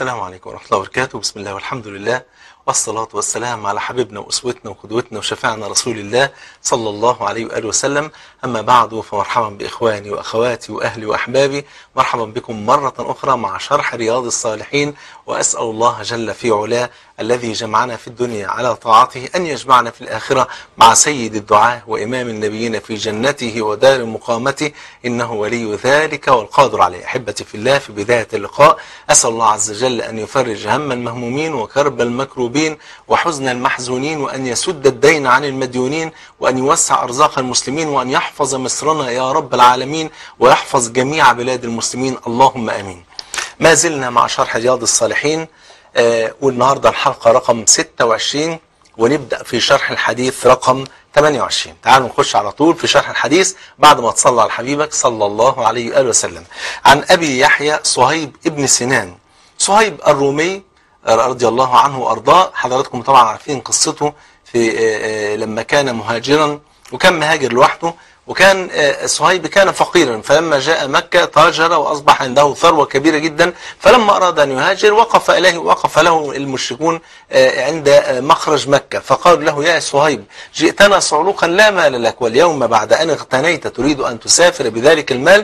السلام عليكم ورحمة الله وبركاته بسم الله والحمد لله والصلاة والسلام على حبيبنا وأسوتنا وقدوتنا وشفاعنا رسول الله صلى الله عليه وآله وسلم أما بعد فمرحبا بإخواني وأخواتي وأهلي وأحبابي مرحبا بكم مرة أخرى مع شرح رياض الصالحين وأسأل الله جل في علاه الذي جمعنا في الدنيا على طاعته أن يجمعنا في الآخرة مع سيد الدعاة وإمام النبيين في جنته ودار مقامته إنه ولي ذلك والقادر عليه أحبتي في الله في بداية اللقاء أسأل الله عز وجل أن يفرج هم المهمومين وكرب المكروبين وحزن المحزونين وأن يسد الدين عن المديونين وأن يوسع أرزاق المسلمين وأن يحفظ مصرنا يا رب العالمين ويحفظ جميع بلاد المسلمين اللهم آمين ما زلنا مع شرح رياض الصالحين آه والنهاردة الحلقة رقم 26 ونبدأ في شرح الحديث رقم 28 تعالوا نخش على طول في شرح الحديث بعد ما تصلى على حبيبك صلى الله عليه وآله وسلم عن أبي يحيى صهيب ابن سنان صهيب الرومي رضي الله عنه وأرضاه حضراتكم طبعا عارفين قصته في آه لما كان مهاجرا وكان مهاجر لوحده وكان صهيب كان فقيرا فلما جاء مكة تاجر وأصبح عنده ثروة كبيرة جدا فلما أراد أن يهاجر وقف إليه وقف له المشركون عند مخرج مكة فقالوا له يا صهيب جئتنا صعلوقا لا مال لك واليوم بعد أن اغتنيت تريد أن تسافر بذلك المال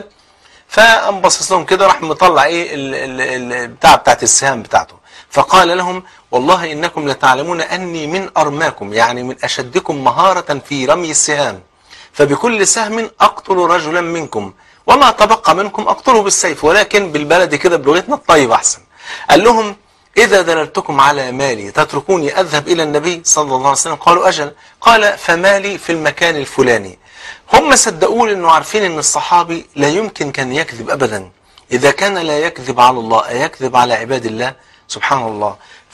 فأنبصص لهم كده راح مطلع إيه البتاع بتاعت السهام بتاعته فقال لهم والله إنكم لتعلمون أني من أرماكم يعني من أشدكم مهارة في رمي السهام فبكل سهم أقتل رجلا منكم وما تبقى منكم أقتله بالسيف ولكن بالبلد كده بلغتنا الطيب أحسن قال لهم إذا دللتكم على مالي تتركوني أذهب إلى النبي صلى الله عليه وسلم قالوا أجل قال فمالي في المكان الفلاني هم صدقوا أنه عارفين أن الصحابي لا يمكن كان يكذب أبدا إذا كان لا يكذب على الله أيكذب على عباد الله سبحان الله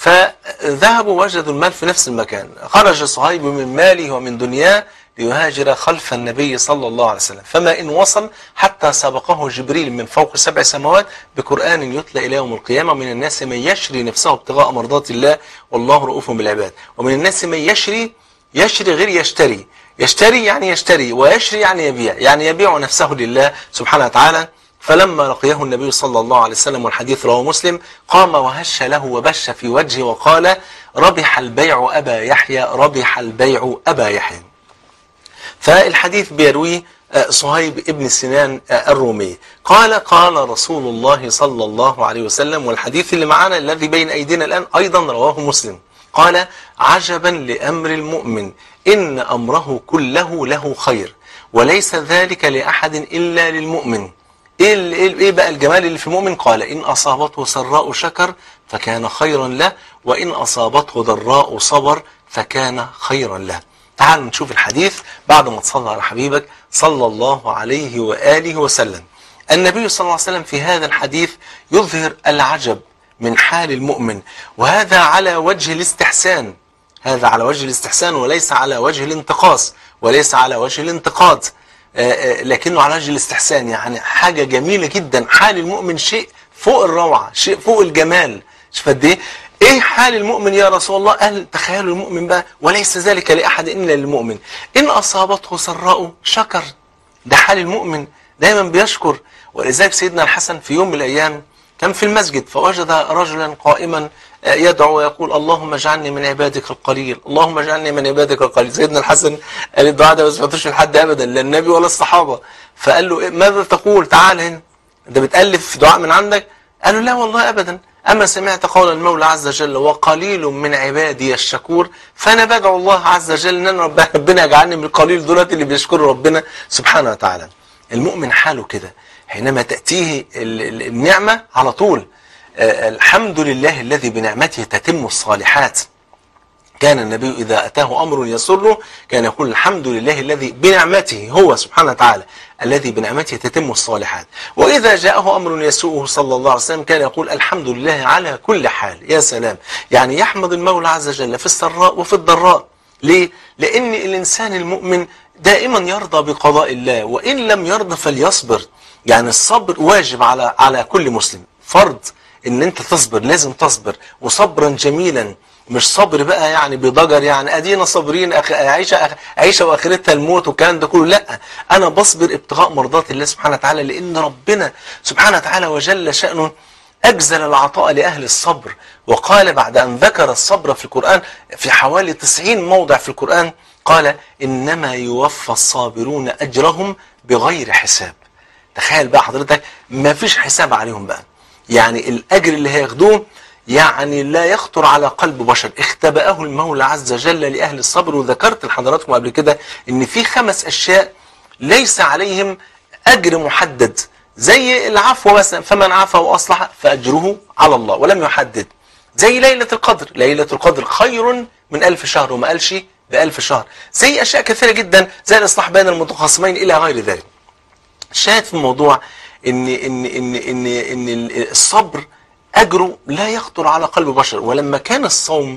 فذهبوا وجدوا المال في نفس المكان خرج صهيب من ماله ومن دنياه ليهاجر خلف النبي صلى الله عليه وسلم فما إن وصل حتى سبقه جبريل من فوق سبع سماوات بقرآن يتلى إلى يوم القيامة من الناس من يشري نفسه ابتغاء مرضات الله والله رؤوف بالعباد ومن الناس من يشري يشري غير يشتري يشتري يعني يشتري ويشري يعني يبيع يعني يبيع نفسه لله سبحانه وتعالى فلما لقيه النبي صلى الله عليه وسلم والحديث رواه مسلم قام وهش له وبش في وجهه وقال ربح البيع أبا يحيى ربح البيع أبا يحيى فالحديث بيرويه صهيب ابن سنان الرومي قال قال رسول الله صلى الله عليه وسلم والحديث اللي معنا الذي بين أيدينا الآن أيضا رواه مسلم قال عجبا لأمر المؤمن إن أمره كله له خير وليس ذلك لأحد إلا للمؤمن إيه, إيه بقى الجمال اللي في المؤمن قال إن أصابته سراء شكر فكان خيرا له وإن أصابته ضراء صبر فكان خيرا له تعالوا نشوف الحديث بعد ما تصلى على حبيبك صلى الله عليه وآله وسلم النبي صلى الله عليه وسلم في هذا الحديث يظهر العجب من حال المؤمن وهذا على وجه الاستحسان هذا على وجه الاستحسان وليس على وجه الانتقاص وليس على وجه الانتقاد لكنه على وجه الاستحسان يعني حاجة جميلة جدا حال المؤمن شيء فوق الروعة شيء فوق الجمال شوف قد ايه ايه حال المؤمن يا رسول الله قال تخيلوا المؤمن بقى وليس ذلك لأحد إلا للمؤمن إن أصابته سراء شكر ده حال المؤمن دايما بيشكر ولذلك سيدنا الحسن في يوم من الأيام كان في المسجد فوجد رجلا قائما يدعو ويقول اللهم اجعلني من عبادك القليل اللهم اجعلني من عبادك القليل سيدنا الحسن قال الدعاء ده ما سمعتوش لحد ابدا لا النبي ولا الصحابه فقال له ماذا تقول تعال هنا انت بتالف دعاء من عندك قال له لا والله ابدا أما سمعت قول المولى عز وجل وقليل من عبادي الشكور فأنا بدعو الله عز وجل أن ربنا يجعلني من القليل دولت اللي بيشكروا ربنا سبحانه وتعالى المؤمن حاله كده حينما تأتيه النعمة على طول الحمد لله الذي بنعمته تتم الصالحات كان النبي إذا أتاه أمر يسره كان يقول الحمد لله الذي بنعمته هو سبحانه وتعالى الذي بنعمته تتم الصالحات وإذا جاءه أمر يسوءه صلى الله عليه وسلم كان يقول الحمد لله على كل حال يا سلام يعني يحمد المولى عز وجل في السراء وفي الضراء ليه؟ لأن الإنسان المؤمن دائما يرضى بقضاء الله وإن لم يرضى فليصبر يعني الصبر واجب على على كل مسلم فرض ان انت تصبر لازم تصبر وصبرا جميلا مش صبر بقى يعني بضجر يعني ادينا صابرين أخ... عيشه أخ... عيشه واخرتها الموت والكلام ده كله لا انا بصبر ابتغاء مرضات الله سبحانه وتعالى لان ربنا سبحانه وتعالى وجل شانه أجزل العطاء لأهل الصبر وقال بعد أن ذكر الصبر في القرآن في حوالي 90 موضع في القرآن قال إنما يوفى الصابرون أجرهم بغير حساب تخيل بقى حضرتك ما فيش حساب عليهم بقى يعني الأجر اللي هياخدوه يعني لا يخطر على قلب بشر اختبأه المولى عز وجل لأهل الصبر وذكرت لحضراتكم قبل كده ان في خمس أشياء ليس عليهم أجر محدد زي العفو مثلا فمن عفى وأصلح فأجره على الله ولم يحدد زي ليلة القدر ليلة القدر خير من ألف شهر وما قالش بألف شهر زي أشياء كثيرة جدا زي الإصلاح بين المتخاصمين إلى غير ذلك الشاهد في الموضوع إن, إن, إن, إن, إن الصبر أجره لا يخطر على قلب بشر ولما كان الصوم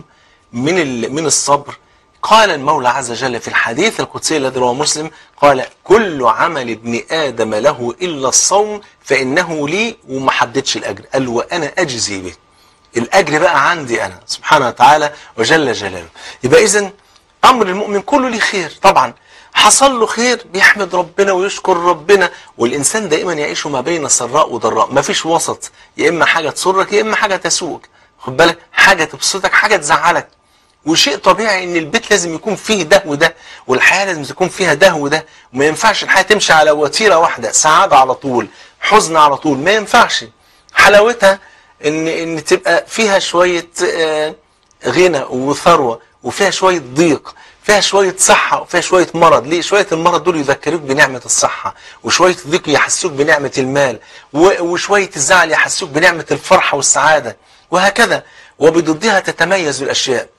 من من الصبر قال المولى عز وجل في الحديث القدسي الذي رواه مسلم قال كل عمل ابن آدم له إلا الصوم فإنه لي وما حددش الأجر قال وأنا أجزي به الأجر بقى عندي أنا سبحانه وتعالى وجل جلاله يبقى إذن أمر المؤمن كله ليه خير طبعا حصل له خير بيحمد ربنا ويشكر ربنا والإنسان دائما يعيش ما بين سراء وضراء ما فيش وسط يا إما حاجة تسرك يا إما حاجة تسوءك خد بالك حاجة تبسطك حاجة تزعلك وشيء طبيعي ان البيت لازم يكون فيه ده وده والحياة لازم تكون فيها ده وده وما ينفعش الحياة تمشي على وتيرة واحدة سعادة على طول حزن على طول ما ينفعش حلاوتها ان ان تبقى فيها شوية آه غنى وثروة وفيها شوية ضيق فيها شوية صحة وفيها شوية مرض ليه شوية المرض دول يذكروك بنعمة الصحة وشوية الضيق يحسوك بنعمة المال وشوية الزعل يحسوك بنعمة الفرحة والسعادة وهكذا وبضدها تتميز الأشياء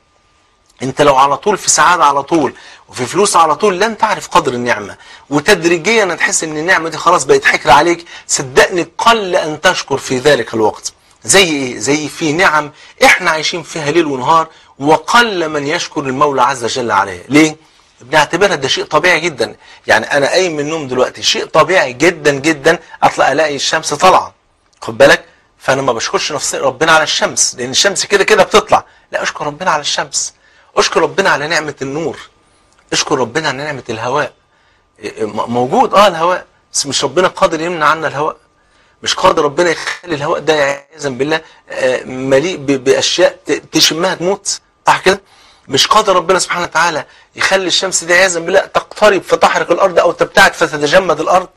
انت لو على طول في سعادة على طول وفي فلوس على طول لن تعرف قدر النعمة وتدريجيا هتحس ان النعمة دي خلاص بقت حكر عليك صدقني قل ان تشكر في ذلك الوقت زي ايه زي في نعم احنا عايشين فيها ليل ونهار وقل من يشكر المولى عز وجل عليها ليه بنعتبرها ده شيء طبيعي جدا يعني انا قايم من النوم دلوقتي شيء طبيعي جدا جدا اطلع الاقي الشمس طالعه خد بالك فانا ما بشكرش نفسي ربنا على الشمس لان الشمس كده كده بتطلع لا اشكر ربنا على الشمس اشكر ربنا على نعمة النور اشكر ربنا على نعمة الهواء موجود اه الهواء بس مش ربنا قادر يمنع عنا الهواء مش قادر ربنا يخلي الهواء ده عياذا بالله مليء باشياء تشمها تموت صح كده مش قادر ربنا سبحانه وتعالى يخلي الشمس دي عياذا بالله تقترب فتحرق الارض او تبتعد فتتجمد الارض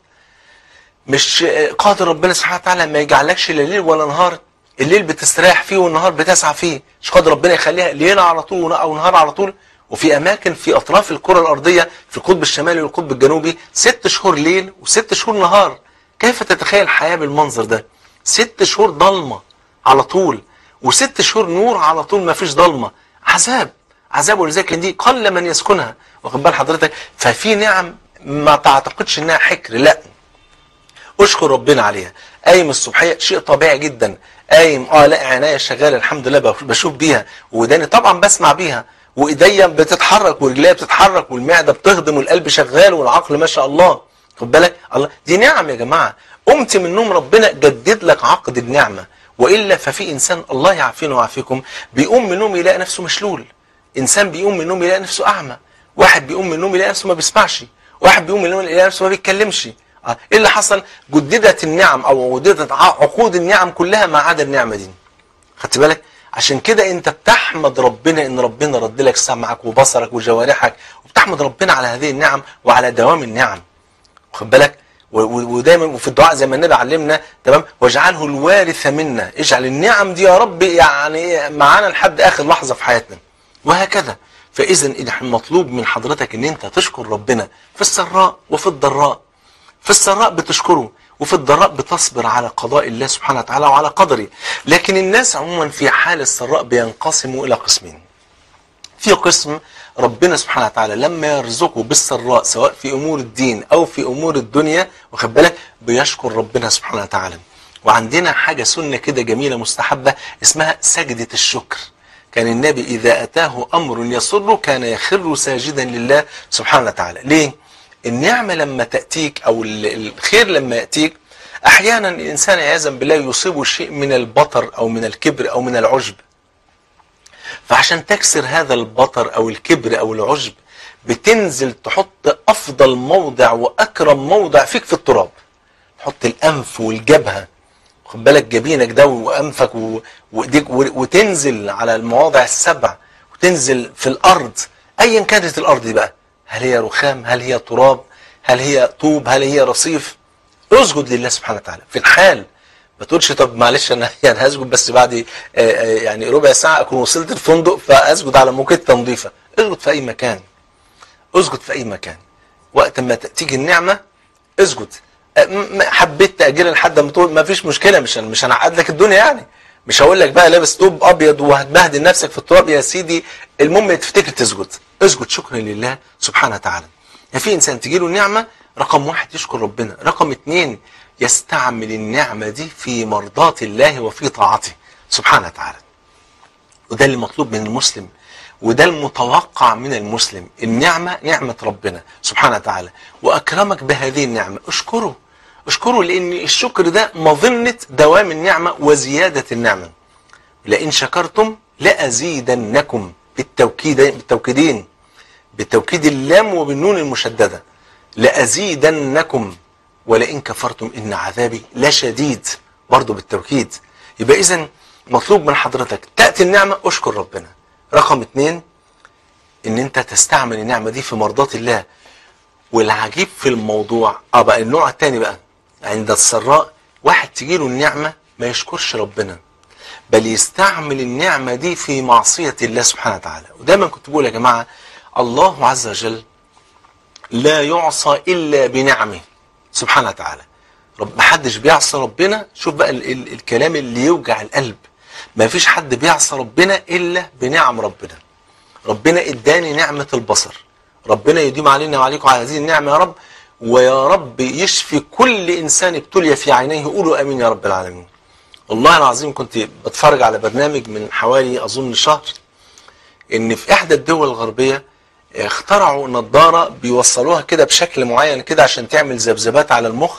مش قادر ربنا سبحانه وتعالى ما يجعلكش لا ليل ولا نهار الليل بتستريح فيه والنهار بتسعى فيه مش قادر ربنا يخليها ليل على طول او نهار على طول وفي اماكن في اطراف الكره الارضيه في القطب الشمالي والقطب الجنوبي ست شهور ليل وست شهور نهار كيف تتخيل الحياه بالمنظر ده ست شهور ضلمه على طول وست شهور نور على طول ما فيش ضلمه عذاب عذاب ولذلك دي قل من يسكنها واخد بال حضرتك ففي نعم ما تعتقدش انها حكر لا اشكر ربنا عليها قايم الصبحيه شيء طبيعي جدا قايم اه لا عناية شغاله الحمد لله بشوف بيها وداني طبعا بسمع بيها وايديا بتتحرك ورجليا بتتحرك والمعده بتهضم والقلب شغال والعقل ما شاء الله خد بالك الله دي نعم يا جماعه قمت من النوم ربنا جدد لك عقد النعمه والا ففي انسان الله يعافينا ويعافيكم بيقوم من النوم يلاقي نفسه مشلول انسان بيقوم من النوم يلاقي نفسه اعمى واحد بيقوم من النوم يلاقي نفسه ما بيسمعش واحد بيقوم من النوم يلاقي نفسه ما بيتكلمش ايه اللي حصل جددت النعم او جددت عقود النعم كلها ما عدا النعمه دي خدت بالك عشان كده انت بتحمد ربنا ان ربنا رد لك سمعك وبصرك وجوارحك وبتحمد ربنا على هذه النعم وعلى دوام النعم خد بالك ودايما وفي الدعاء زي ما النبي علمنا تمام واجعله الوارث منا اجعل النعم دي يا رب يعني معانا لحد اخر لحظه في حياتنا وهكذا فاذا المطلوب من حضرتك ان انت تشكر ربنا في السراء وفي الضراء في السراء بتشكره وفي الضراء بتصبر على قضاء الله سبحانه وتعالى وعلى قدره لكن الناس عموما في حال السراء بينقسموا إلى قسمين في قسم ربنا سبحانه وتعالى لما يرزقه بالسراء سواء في أمور الدين أو في أمور الدنيا واخد بالك بيشكر ربنا سبحانه وتعالى وعندنا حاجة سنة كده جميلة مستحبة اسمها سجدة الشكر كان النبي إذا أتاه أمر يسره كان يخر ساجدا لله سبحانه وتعالى ليه؟ النعمة لما تأتيك أو الخير لما يأتيك أحيانا الإنسان عياذا بالله يصيبه شيء من البطر أو من الكبر أو من العجب فعشان تكسر هذا البطر أو الكبر أو العجب بتنزل تحط أفضل موضع وأكرم موضع فيك في التراب تحط الأنف والجبهة خد بالك جبينك ده وانفك و- وايديك و- وتنزل على المواضع السبع وتنزل في الارض ايا كانت الارض دي بقى هل هي رخام هل هي تراب هل هي طوب هل هي رصيف اسجد لله سبحانه وتعالى في الحال ما تقولش طب معلش انا يعني هسجد بس بعد آه، آه، يعني ربع ساعه اكون وصلت الفندق فاسجد على موكته نظيفه اسجد في اي مكان اسجد في اي مكان وقت ما ت- تيجي النعمه اسجد أ- م- م- حبيت تاجلها لحد ما تقول ما فيش مشكله مش هن- مش هنعقد لك الدنيا يعني مش هقول لك بقى لابس توب ابيض وهتبهدل نفسك في التراب يا سيدي المهم تفتكر تسجد اسجد شكرا لله سبحانه وتعالى يعني في انسان تجي له النعمه رقم واحد يشكر ربنا رقم اتنين يستعمل النعمه دي في مرضاه الله وفي طاعته سبحانه وتعالى وده اللي مطلوب من المسلم وده المتوقع من المسلم النعمة نعمة ربنا سبحانه وتعالى وأكرمك بهذه النعمة اشكره اشكره لأن الشكر ده مظنة دوام النعمة وزيادة النعمة لئن شكرتم لأزيدنكم بالتوكيد بالتوكيدين بالتوكيد اللام وبالنون المشددة لأزيدنكم ولئن كفرتم إن عذابي لشديد برضه بالتوكيد يبقى إذا مطلوب من حضرتك تأتي النعمة اشكر ربنا رقم اتنين ان انت تستعمل النعمة دي في مرضاة الله والعجيب في الموضوع اه بقى النوع التاني بقى عند السراء واحد تجيله النعمة ما يشكرش ربنا بل يستعمل النعمة دي في معصية الله سبحانه وتعالى ودايما كنت بقول يا جماعة الله عز وجل لا يعصى إلا بنعمه سبحانه وتعالى رب محدش بيعصى ربنا شوف بقى ال ال الكلام اللي يوجع القلب ما فيش حد بيعصى ربنا إلا بنعم ربنا ربنا اداني نعمة البصر ربنا يديم علينا وعليكم على هذه النعمة يا رب ويا رب يشفي كل إنسان ابتلي في عينيه قولوا أمين يا رب العالمين والله العظيم كنت بتفرج على برنامج من حوالي أظن شهر إن في إحدى الدول الغربية اخترعوا نظارة بيوصلوها كده بشكل معين كده عشان تعمل ذبذبات على المخ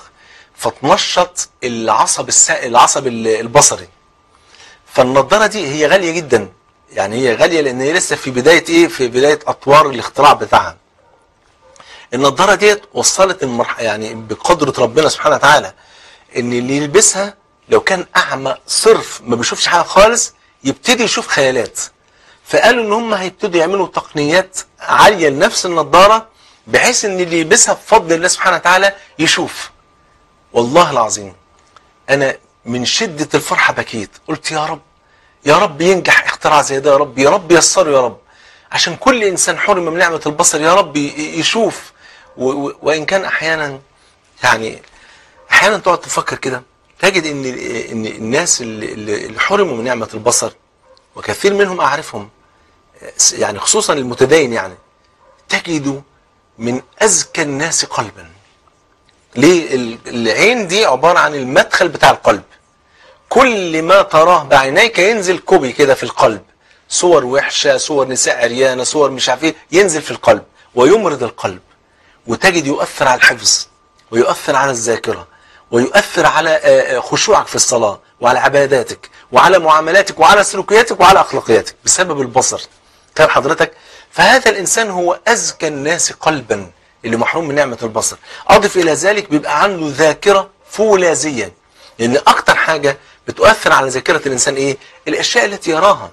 فتنشط العصب السا... العصب البصري فالنضاره دي هي غاليه جدا يعني هي غاليه لان هي لسه في بدايه ايه في بدايه اطوار الاختراع بتاعها النضاره ديت وصلت المرح يعني بقدره ربنا سبحانه وتعالى ان اللي يلبسها لو كان اعمى صرف ما بيشوفش حاجه خالص يبتدي يشوف خيالات فقالوا ان هم هيبتدوا يعملوا تقنيات عاليه لنفس النضاره بحيث ان اللي يلبسها بفضل الله سبحانه وتعالى يشوف والله العظيم انا من شدة الفرحة بكيت قلت يا رب يا رب ينجح اختراع زي ده يا رب يا رب يسره يا رب عشان كل انسان حرم من نعمة البصر يا رب ي- يشوف و- و- وان كان احيانا يعني احيانا تقعد تفكر كده تجد ان ان الناس اللي اللي حرموا من نعمة البصر وكثير منهم اعرفهم يعني خصوصا المتدين يعني تجد من اذكى الناس قلبا ليه ال- العين دي عبارة عن المدخل بتاع القلب كل ما تراه بعينيك ينزل كوبي كده في القلب صور وحشة صور نساء عريانة صور مش عارف ايه ينزل في القلب ويمرض القلب وتجد يؤثر على الحفظ ويؤثر على الذاكرة ويؤثر على آه، آه، خشوعك في الصلاة وعلى عباداتك وعلى معاملاتك وعلى سلوكياتك وعلى أخلاقياتك بسبب البصر فاهم حضرتك فهذا الإنسان هو أزكى الناس قلبا اللي محروم من نعمة البصر أضف إلى ذلك بيبقى عنده ذاكرة فولاذية لأن أكتر حاجة بتؤثر على ذاكرة الإنسان إيه الأشياء التي يراها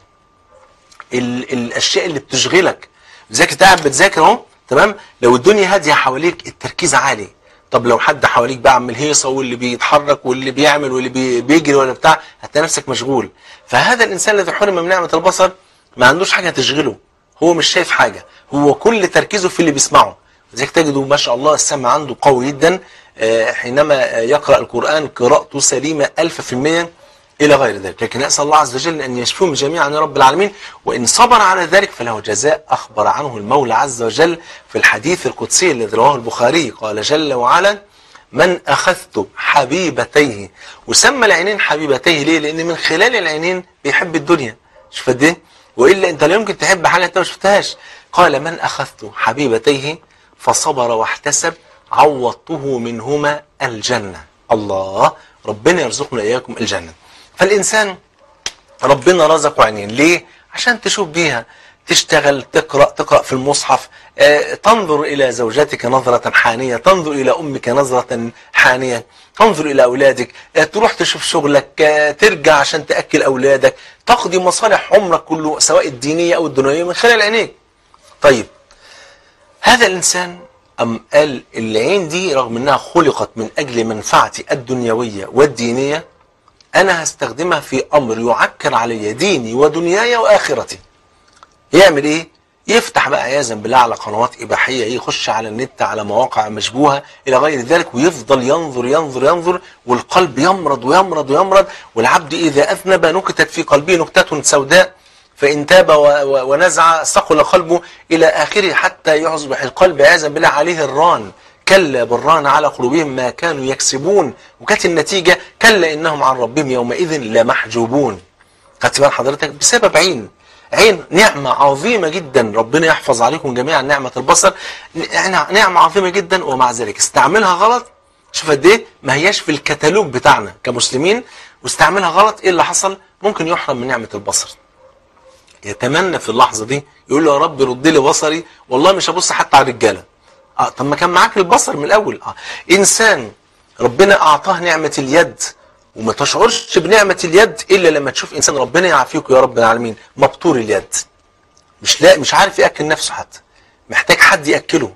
ال- الاشياء اللي بتشغلك ذاك انت قاعد بتذاكر اهو تمام لو الدنيا هاديه حواليك التركيز عالي طب لو حد حواليك بقى عمال هيصه واللي بيتحرك واللي بيعمل واللي بي- بيجري ولا بتاع هتلاقي نفسك مشغول فهذا الانسان الذي حرم من نعمه البصر ما عندوش حاجه تشغله هو مش شايف حاجه هو كل تركيزه في اللي بيسمعه لذلك تجده ما شاء الله السمع عنده قوي جدا آه، حينما آه، يقرا القران قراءته سليمه 1000% إلى غير ذلك لكن أسأل الله عز وجل أن يشفيهم جميعا يا رب العالمين وإن صبر على ذلك فله جزاء أخبر عنه المولى عز وجل في الحديث القدسي الذي رواه البخاري قال جل وعلا من أخذت حبيبتيه وسمى العينين حبيبتيه ليه لأن من خلال العينين بيحب الدنيا شوف قد ايه وإلا أنت لا يمكن تحب حاجة أنت ما شفتهاش قال من أخذت حبيبتيه فصبر واحتسب عوضته منهما الجنة الله ربنا يرزقنا إياكم الجنة فالإنسان ربنا رزقه عينين ليه؟ عشان تشوف بيها تشتغل تقرأ تقرأ في المصحف آه، تنظر إلى زوجتك نظرة حانية تنظر إلى أمك نظرة حانية تنظر إلى أولادك آه، تروح تشوف شغلك آه، ترجع عشان تأكل أولادك تقضي مصالح عمرك كله سواء الدينية أو الدنيوية من خلال عينيك طيب هذا الإنسان أم قال العين دي رغم أنها خلقت من أجل منفعتي الدنيوية والدينية أنا هستخدمها في أمر يعكر علي ديني ودنياي وآخرتي يعمل إيه؟ يفتح بقى عياذا بالله على قنوات إباحية يخش على النت على مواقع مشبوهة إلى غير ذلك ويفضل ينظر ينظر ينظر والقلب يمرض ويمرض ويمرض والعبد إذا أذنب نكتت في قلبه نكتة سوداء فإن تاب و- و- ونزع ثقل قلبه إلى آخره حتى يصبح القلب عياذا بالله عليه الران كلا بالران على قلوبهم ما كانوا يكسبون وكانت النتيجة كلا إنهم عن ربهم يومئذ لمحجوبون خدت بال حضرتك بسبب عين عين نعمة عظيمة جدا ربنا يحفظ عليكم جميعا نعمة البصر ن- نعمة عظيمة جدا ومع ذلك استعملها غلط شوف قد ايه ما هياش في الكتالوج بتاعنا كمسلمين واستعملها غلط ايه اللي حصل ممكن يحرم من نعمة البصر يتمنى في اللحظة دي يقول له يا رب رد لي بصري والله مش هبص حتى على الرجالة اه طب ما كان معاك البصر من الاول اه انسان ربنا اعطاه نعمة اليد وما تشعرش بنعمة اليد الا لما تشوف انسان ربنا يعافيك يا رب العالمين مبتور اليد مش لا مش عارف ياكل نفسه حتى محتاج حد ياكله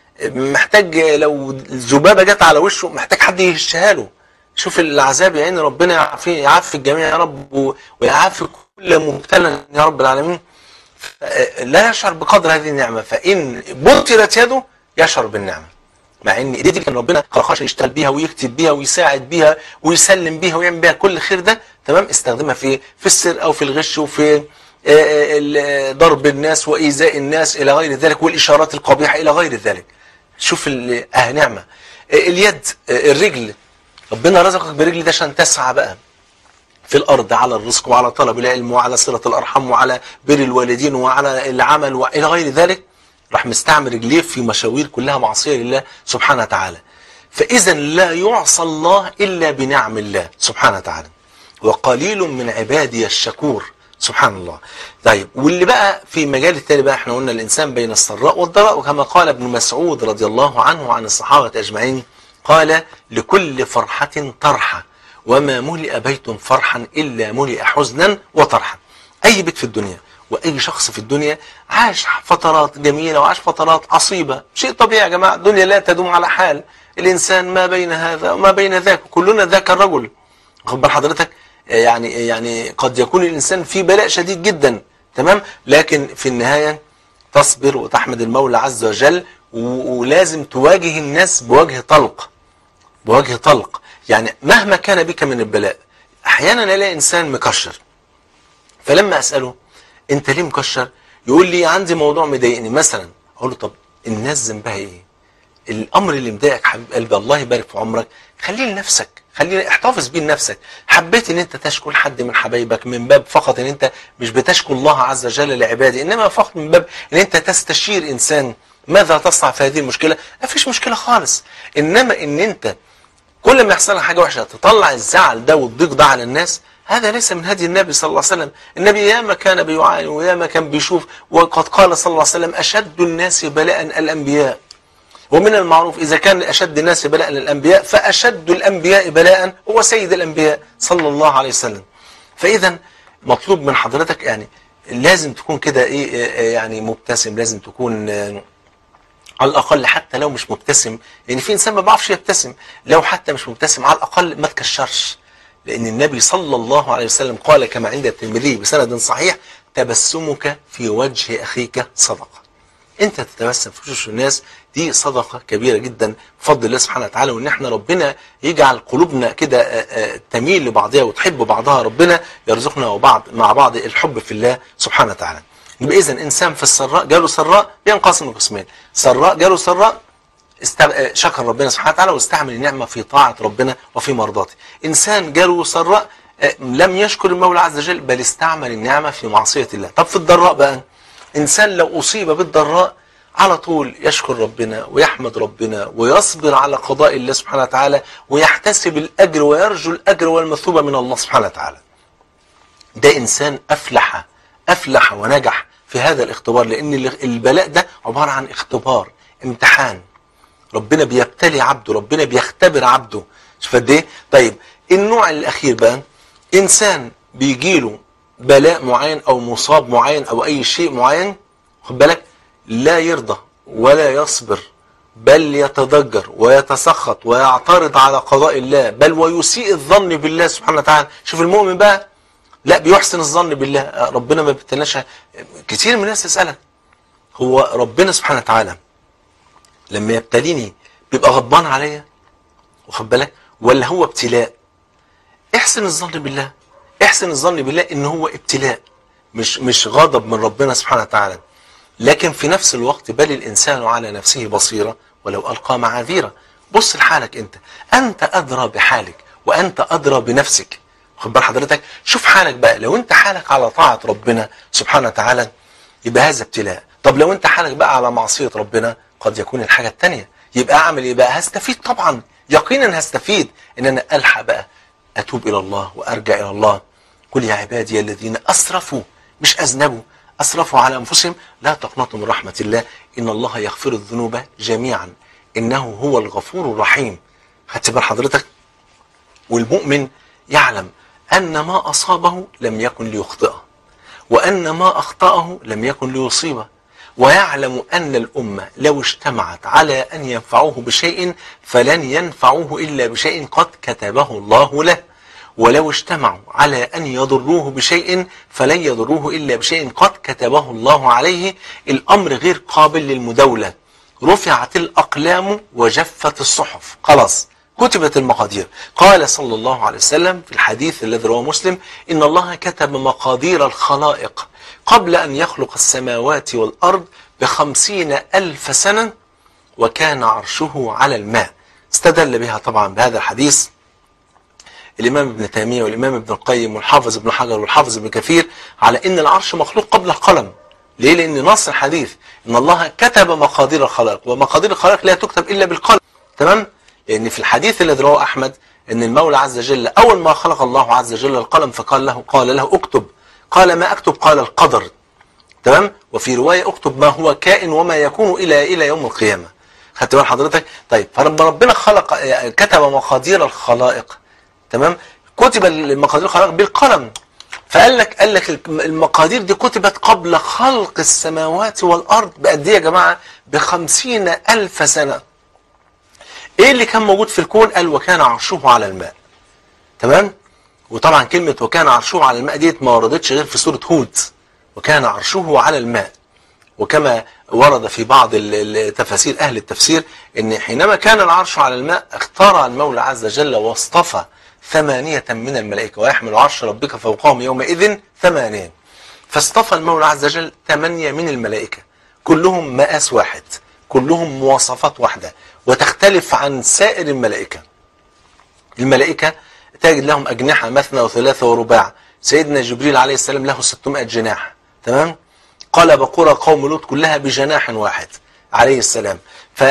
محتاج لو الذبابه جت على وشه محتاج حد يهشها له شوف العذاب يا عيني ربنا يعافي يعافي الجميع يا رب و- ويعافي كل مبتلى يا رب العالمين ف- لا يشعر بقدر هذه النعمه فان بطلت يده يشعر بالنعمه مع ان ايديه دي كان ربنا خلقها عشان يشتغل بيها ويكتب بيها ويساعد بيها ويسلم بيها ويعمل بيها كل خير ده تمام استخدمها في في السر او في الغش وفي آه، آه، ال- ضرب الناس وايذاء الناس الى غير ذلك والاشارات القبيحه الى غير ذلك شوف ال- اه نعمه آه، اليد آه، الرجل ربنا رزقك برجل ده عشان تسعى بقى في الأرض على الرزق وعلى طلب العلم وعلى صلة الأرحام وعلى بر الوالدين وعلى العمل وإلى غير ذلك راح مستعمل رجليه في مشاوير كلها معصية لله سبحانه وتعالى فإذا لا يعصى الله إلا بنعم الله سبحانه وتعالى وقليل من عبادي الشكور سبحان الله طيب واللي بقى في مجال التاني بقى احنا قلنا الإنسان بين السراء والضراء وكما قال ابن مسعود رضي الله عنه وعن الصحابة أجمعين قال لكل فرحة طرحة وما ملئ بيت فرحا إلا ملئ حزنا وطرحا أي بيت في الدنيا وأي شخص في الدنيا عاش فترات جميلة وعاش فترات عصيبة شيء طبيعي يا جماعة الدنيا لا تدوم على حال الإنسان ما بين هذا وما بين ذاك كلنا ذاك الرجل خد بال حضرتك يعني يعني قد يكون الإنسان في بلاء شديد جدا تمام لكن في النهاية تصبر وتحمد المولى عز وجل و- ولازم تواجه الناس بوجه طلق بوجه طلق يعني مهما كان بك من البلاء احيانا الاقي انسان مكشر فلما اساله انت ليه مكشر يقول لي عندي موضوع مضايقني مثلا اقول له طب الناس ذنبها ايه الامر اللي مضايقك حبيب قلبي الله يبارك في عمرك خليه لنفسك خليه احتفظ بيه لنفسك حبيت ان انت تشكو حد من حبايبك من باب فقط ان انت مش بتشكو الله عز وجل لعباده انما فقط من باب ان انت تستشير انسان ماذا تصنع في هذه المشكله ما فيش مشكله خالص انما ان انت كل ما يحصل لك حاجه وحشه تطلع الزعل ده والضيق ده على الناس هذا ليس من هدي النبي صلى الله عليه وسلم النبي ياما كان بيعاني وياما كان بيشوف وقد قال صلى الله عليه وسلم اشد الناس بلاء الانبياء ومن المعروف إذا كان أشد الناس بلاء الأنبياء فأشد الأنبياء بلاء هو سيد الأنبياء صلى الله عليه وسلم فإذا مطلوب من حضرتك يعني لازم تكون كده إيه إيه يعني مبتسم لازم تكون آه، على الأقل حتى لو مش مبتسم لأن في إنسان ما بيعرفش يبتسم لو حتى مش مبتسم على الأقل ما تكشرش لأن النبي صلى الله عليه وسلم قال كما عند الترمذي بسند صحيح تبسمك في وجه أخيك صدقة انت تتبسم في وشوش الناس دي صدقه كبيره جدا بفضل الله سبحانه وتعالى وان احنا ربنا يجعل قلوبنا كده آه، آه، تميل لبعضها وتحب بعضها ربنا يرزقنا وبعض مع بعض الحب في الله سبحانه وتعالى يبقى اذا انسان في السراء جاله سراء بينقسم لقسمين سراء جاله سراء است... آه، شكر ربنا سبحانه وتعالى واستعمل النعمه في طاعه ربنا وفي مرضاته انسان جاله سراء آه، لم يشكر المولى عز وجل بل استعمل النعمه في معصيه الله طب في الضراء بقى إنسان لو أصيب بالضراء على طول يشكر ربنا ويحمد ربنا ويصبر على قضاء الله سبحانه وتعالى ويحتسب الأجر ويرجو الأجر والمثوبة من الله سبحانه وتعالى ده إنسان أفلح أفلح ونجح في هذا الاختبار لان ال- البلاء ده عباره عن اختبار امتحان ربنا بيبتلي عبده ربنا بيختبر عبده شوف قد ايه طيب النوع الاخير بقى انسان بيجيله بلاء معين او مصاب معين او اي شيء معين خد بالك لا يرضى ولا يصبر بل يتضجر ويتسخط ويعترض على قضاء الله بل ويسيء الظن بالله سبحانه وتعالى شوف المؤمن بقى لا بيحسن الظن بالله آه، ربنا ما بيبتلاش كتير من الناس تسألك هو ربنا سبحانه وتعالى لما يبتليني بيبقى غضبان عليا واخد بالك ولا هو ابتلاء احسن الظن بالله احسن الظن بالله ان هو ابتلاء مش مش غضب من ربنا سبحانه وتعالى لكن في نفس الوقت بل الانسان على نفسه بصيره ولو القى معاذيره بص لحالك انت انت ادرى بحالك وانت ادرى بنفسك خد بال حضرتك شوف حالك بقى لو انت حالك على طاعه ربنا سبحانه وتعالى يبقى هذا ابتلاء طب لو انت حالك بقى على معصيه ربنا قد يكون الحاجه الثانيه يبقى اعمل ايه بقى هستفيد طبعا يقينا هستفيد ان انا الحق بقى اتوب الى الله وارجع الى الله قل يا عبادي الذين اسرفوا مش اذنبوا اسرفوا على انفسهم لا تقنطوا من رحمه الله ان الله يغفر الذنوب جميعا انه هو الغفور الرحيم خدت بال حضرتك والمؤمن يعلم ان ما اصابه لم يكن ليخطئه وان ما اخطاه لم يكن ليصيبه ويعلم ان الامه لو اجتمعت على ان ينفعوه بشيء فلن ينفعوه الا بشيء قد كتبه الله له ولو اجتمعوا على أن يضروه بشيء فلن يضروه إلا بشيء قد كتبه الله عليه الأمر غير قابل للمداولة رفعت الأقلام وجفت الصحف خلاص كتبت المقادير قال صلى الله عليه وسلم في الحديث الذي رواه مسلم إن الله كتب مقادير الخلائق قبل أن يخلق السماوات والأرض بخمسين ألف سنة وكان عرشه على الماء استدل بها طبعا بهذا الحديث الإمام ابن تيمية والإمام ابن القيم والحافظ ابن حجر والحافظ ابن كثير على إن العرش مخلوق قبل القلم ليه؟ لأن نص الحديث إن الله كتب مقادير الخلائق ومقادير الخلائق لا تكتب إلا بالقلم تمام؟ لأن في الحديث الذي رواه أحمد إن المولى عز وجل أول ما خلق الله عز وجل القلم فقال له قال له اكتب قال ما أكتب قال القدر تمام؟ وفي رواية اكتب ما هو كائن وما يكون إلى إلى يوم القيامة خدت بال حضرتك؟ طيب فلما ربنا خلق كتب مقادير الخلائق تمام كتب المقادير الخلائق بالقلم فقال لك قال لك المقادير دي كتبت قبل خلق السماوات والارض بقد ايه يا جماعه بخمسين الف سنه ايه اللي كان موجود في الكون قال وكان عرشه على الماء تمام وطبعا كلمه وكان عرشه على الماء ديت ما وردتش غير في سوره هود وكان عرشه على الماء وكما ورد في بعض التفاسير أهل التفسير أن حينما كان العرش على الماء اختار المولى عز وجل واصطفى ثمانية من الملائكة ويحمل عرش ربك فوقهم يومئذ ثمانية فاصطفى المولى عز وجل ثمانية من الملائكة كلهم مقاس واحد كلهم مواصفات واحدة وتختلف عن سائر الملائكة الملائكة تجد لهم أجنحة مثنى وثلاثة ورباع سيدنا جبريل عليه السلام له 600 جناح تمام قال بقرة قوم لوط كلها بجناح واحد عليه السلام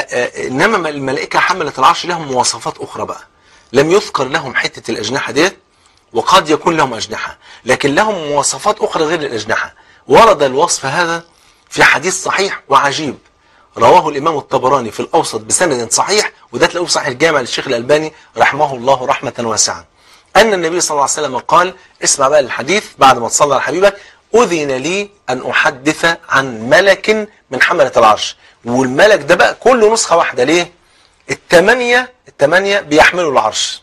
فإنما الملائكة حملت العرش لهم مواصفات أخرى بقى لم يذكر لهم حتة الأجنحة ديت وقد يكون لهم أجنحة لكن لهم مواصفات أخرى غير الأجنحة ورد الوصف هذا في حديث صحيح وعجيب رواه الإمام الطبراني في الأوسط بسند صحيح وده تلاقوه في صحيح الجامع للشيخ الألباني رحمه الله رحمة واسعة أن النبي صلى الله عليه وسلم قال اسمع بقى الحديث بعد ما تصلى على حبيبك أذن لي أن أحدث عن ملك من حملة العرش والملك ده بقى كله نسخة واحدة ليه التمانية التمانية بيحملوا العرش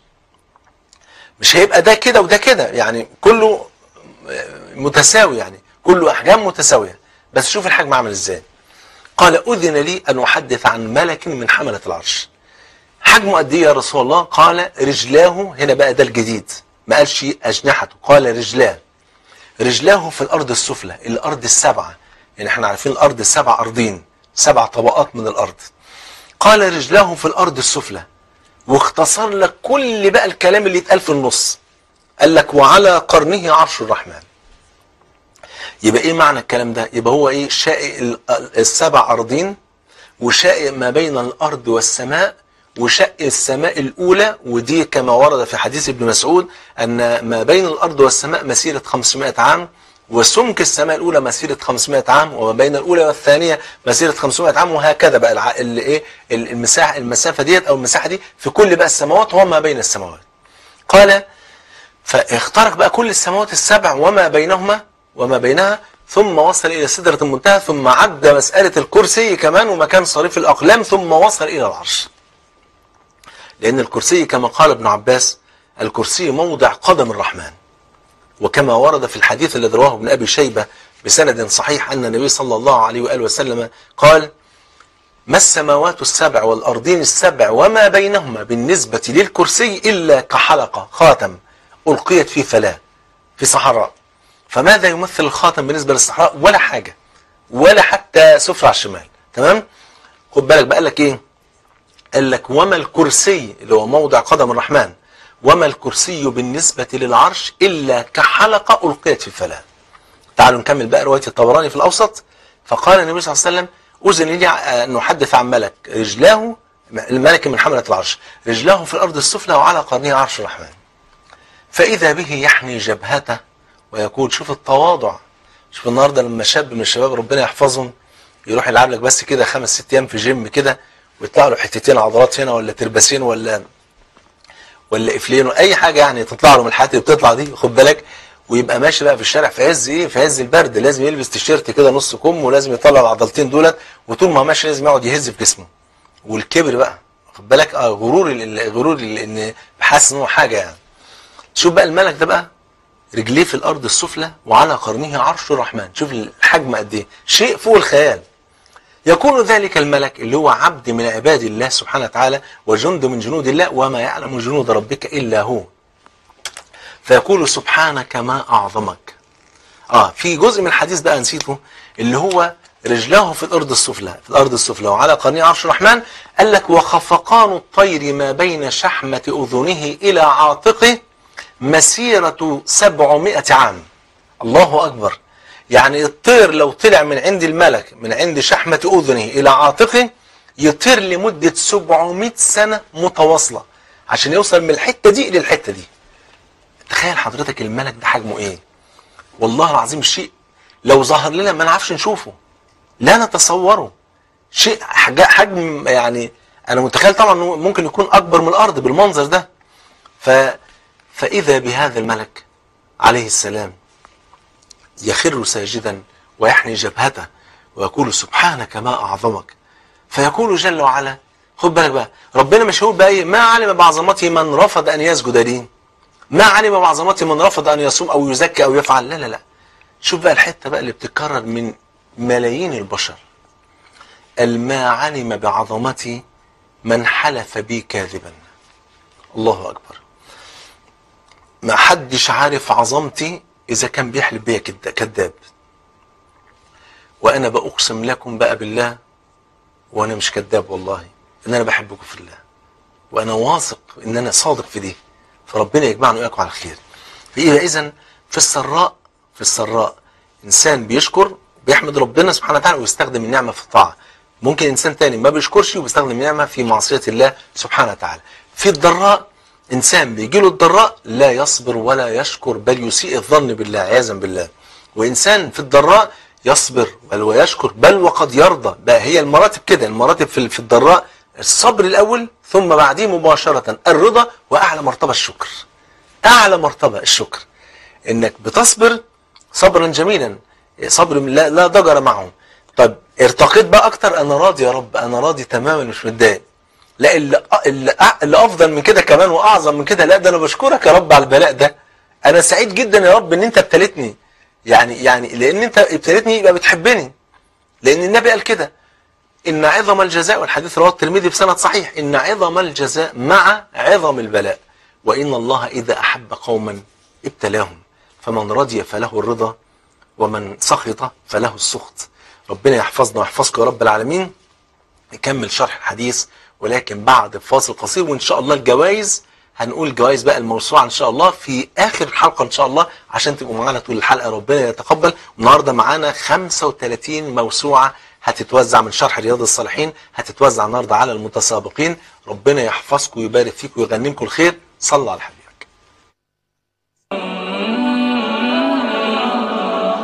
مش هيبقى ده كده وده كده يعني كله متساوي يعني كله أحجام متساوية بس شوف الحجم عامل ازاي قال أذن لي أن أحدث عن ملك من حملة العرش حجمه قد ايه يا رسول الله قال رجلاه هنا بقى ده الجديد ما قالش أجنحته قال رجلاه رجلاه في الأرض السفلى الأرض السبعة يعني احنا عارفين الأرض السبع أرضين سبع طبقات من الأرض قال رجلاه في الأرض السفلى واختصر لك كل بقى الكلام اللي يتقال في النص قال لك وعلى قرنه عرش الرحمن يبقى ايه معنى الكلام ده يبقى هو ايه شائع السبع أرضين وشائع ما بين الأرض والسماء وشق السماء الأولى ودي كما ورد في حديث ابن مسعود أن ما بين الأرض والسماء مسيرة 500 عام وسمك السماء الأولى مسيرة 500 عام وما بين الأولى والثانية مسيرة 500 عام وهكذا بقى الع... ال... إيه المساحة المسافة ديت أو المساحة دي في كل بقى السماوات وما بين السماوات قال فاخترق بقى كل السماوات السبع وما بينهما وما بينها ثم وصل إلى سدرة المنتهى ثم عد مسألة الكرسي كمان ومكان صريف الأقلام ثم وصل إلى العرش لأن الكرسي كما قال ابن عباس الكرسي موضع قدم الرحمن وكما ورد في الحديث الذي رواه ابن أبي شيبة بسند صحيح أن النبي صلى الله عليه وآله وسلم قال ما السماوات السبع والأرضين السبع وما بينهما بالنسبة للكرسي إلا كحلقة خاتم ألقيت في فلاة في صحراء فماذا يمثل الخاتم بالنسبة للصحراء ولا حاجة ولا حتى سفرة على الشمال تمام خد بالك بقى لك ايه قال لك وما الكرسي اللي هو موضع قدم الرحمن وما الكرسي بالنسبة للعرش إلا كحلقة ألقيت في الفلاة تعالوا نكمل بقى رواية الطبراني في الأوسط فقال النبي صلى الله عليه وسلم أذن لي أن أحدث عن ملك رجلاه الملك من حملة العرش رجلاه في الأرض السفلى وعلى قرنه عرش الرحمن فإذا به يحني جبهته ويقول شوف التواضع شوف النهارده لما شاب من الشباب ربنا يحفظهم يروح يلعب لك بس كده خمس ست ايام في جيم كده ويطلع له حتتين عضلات هنا ولا تربسين ولا ولا قفلين اي حاجه يعني تطلع له من الحاجات اللي بتطلع دي خد بالك ويبقى ماشي بقى في الشارع في عز ايه في عز البرد لازم يلبس تيشيرت كده نص كم ولازم يطلع العضلتين دولت وطول ما ماشي لازم يقعد يهز في جسمه والكبر بقى خد بالك اه غرور غرور ان حاسس ان هو حاجه يعني شوف بقى الملك ده بقى رجليه في الارض السفلى وعلى قرنه عرش الرحمن شوف الحجم قد ايه شيء فوق الخيال يكون ذلك الملك اللي هو عبد من عباد الله سبحانه وتعالى وجند من جنود الله وما يعلم جنود ربك الا هو فيقول سبحانك ما اعظمك اه في جزء من الحديث بقى نسيته اللي هو رجلاه في الارض السفلى في الارض السفلى وعلى قرنه عرش الرحمن قال لك وخفقان الطير ما بين شحمه اذنه الى عاتقه مسيرة سبعمائة عام الله أكبر يعني الطير لو طلع من عند الملك من عند شحمة أذنه إلى عاتقه يطير لمدة 700 سنة متواصلة عشان يوصل من الحتة دي للحتة دي تخيل حضرتك الملك ده حجمه ايه والله العظيم شيء لو ظهر لنا ما نعرفش نشوفه لا نتصوره شيء حجم يعني انا متخيل طبعا انه ممكن يكون اكبر من الارض بالمنظر ده ف فإذا بهذا الملك عليه السلام يخر ساجدا ويحني جبهته ويقول سبحانك ما أعظمك فيقول جل وعلا خد بالك بقى ربنا مش هيقول بقى ايه ما علم بعظمته من رفض أن يسجد لي ما علم بعظمته من رفض أن يصوم أو يزكي أو يفعل لا لا لا شوف بقى الحتة بقى اللي بتتكرر من ملايين البشر الما علم بعظمتي من حلف بي كاذبا الله أكبر ما حدش عارف عظمتي إذا كان بيحلف بيا كذاب وأنا بأقسم لكم بقى بالله وأنا مش كذاب والله إن أنا بحبكم في الله وأنا واثق إن أنا صادق في دي فربنا يجمعنا وإياكم على الخير فإذا إذا في السراء في السراء إنسان بيشكر بيحمد ربنا سبحانه وتعالى ويستخدم النعمة في الطاعة ممكن إنسان تاني ما بيشكرش وبيستخدم النعمة في معصية الله سبحانه وتعالى في الضراء إنسان بيجي له الضراء لا يصبر ولا يشكر بل يسيء الظن بالله عياذا بالله وإنسان في الضراء يصبر بل ويشكر بل وقد يرضى بقى هي المراتب كده المراتب في في الضراء الصبر الأول ثم بعديه مباشرة الرضا وأعلى مرتبة الشكر أعلى مرتبة الشكر إنك بتصبر صبرا جميلا صبر لا, لا ضجر معه طب ارتقيت بقى أكتر أنا راضي يا رب أنا راضي تماما مش متضايق لا اللي, اللي, اللي افضل من كده كمان واعظم من كده لا ده انا بشكرك يا رب على البلاء ده انا سعيد جدا يا رب ان انت ابتليتني يعني يعني لان انت ابتليتني يبقى بتحبني لان النبي قال كده ان عظم الجزاء والحديث رواه الترمذي بسند صحيح ان عظم الجزاء مع عظم البلاء وان الله اذا احب قوما ابتلاهم فمن رضي فله الرضا ومن سخط فله السخط ربنا يحفظنا ويحفظكم يا رب العالمين نكمل شرح الحديث ولكن بعد فاصل قصير وان شاء الله الجوائز هنقول جوائز بقى الموسوعه ان شاء الله في اخر الحلقه ان شاء الله عشان تبقوا معانا طول الحلقه ربنا يتقبل النهارده معانا 35 موسوعه هتتوزع من شرح رياض الصالحين هتتوزع النهارده على المتسابقين ربنا يحفظكم ويبارك فيكم ويغنمكم الخير صلى على حبيبك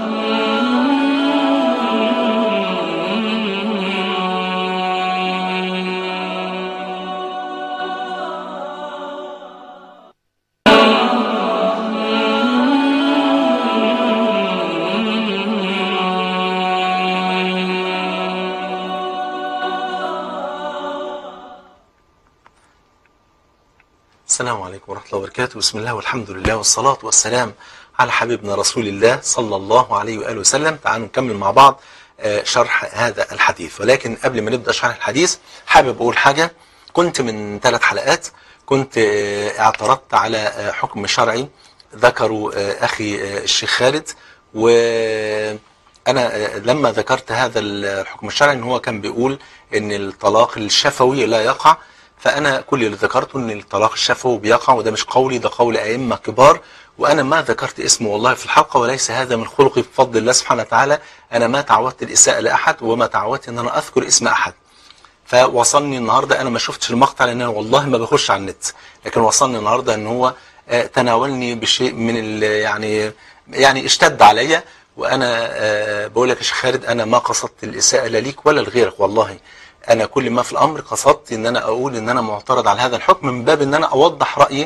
السلام عليكم ورحمة الله وبركاته بسم الله والحمد لله والصلاة والسلام على حبيبنا رسول الله صلى الله عليه وآله وسلم تعالوا نكمل مع بعض آه، شرح هذا الحديث ولكن قبل ما نبدأ شرح الحديث حابب أقول حاجة كنت من ثلاث حلقات كنت آه، اعترضت على آه، حكم شرعي ذكره آه، أخي آه، الشيخ خالد وأنا آه، لما ذكرت هذا الحكم الشرعي ان هو كان بيقول ان الطلاق الشفوي لا يقع فأنا كل اللي ذكرته ان الطلاق الشفوي بيقع وده مش قولي ده قول أئمة كبار وأنا ما ذكرت اسمه والله في الحلقة وليس هذا من خلقي بفضل الله سبحانه وتعالى أنا ما تعودت الإساءة لأحد وما تعودت ان أنا أذكر اسم أحد فوصلني النهارده انا ما شفتش المقطع لان انا والله ما بخش على النت لكن وصلني النهارده ان هو آه، تناولني بشيء من ال- يعني يعني اشتد عليا وانا آه، بقول لك يا شيخ خالد انا ما قصدت الاساءه لا ليك ولا لغيرك والله انا كل ما في الامر قصدت ان انا اقول ان انا معترض على هذا الحكم من باب ان انا اوضح رايي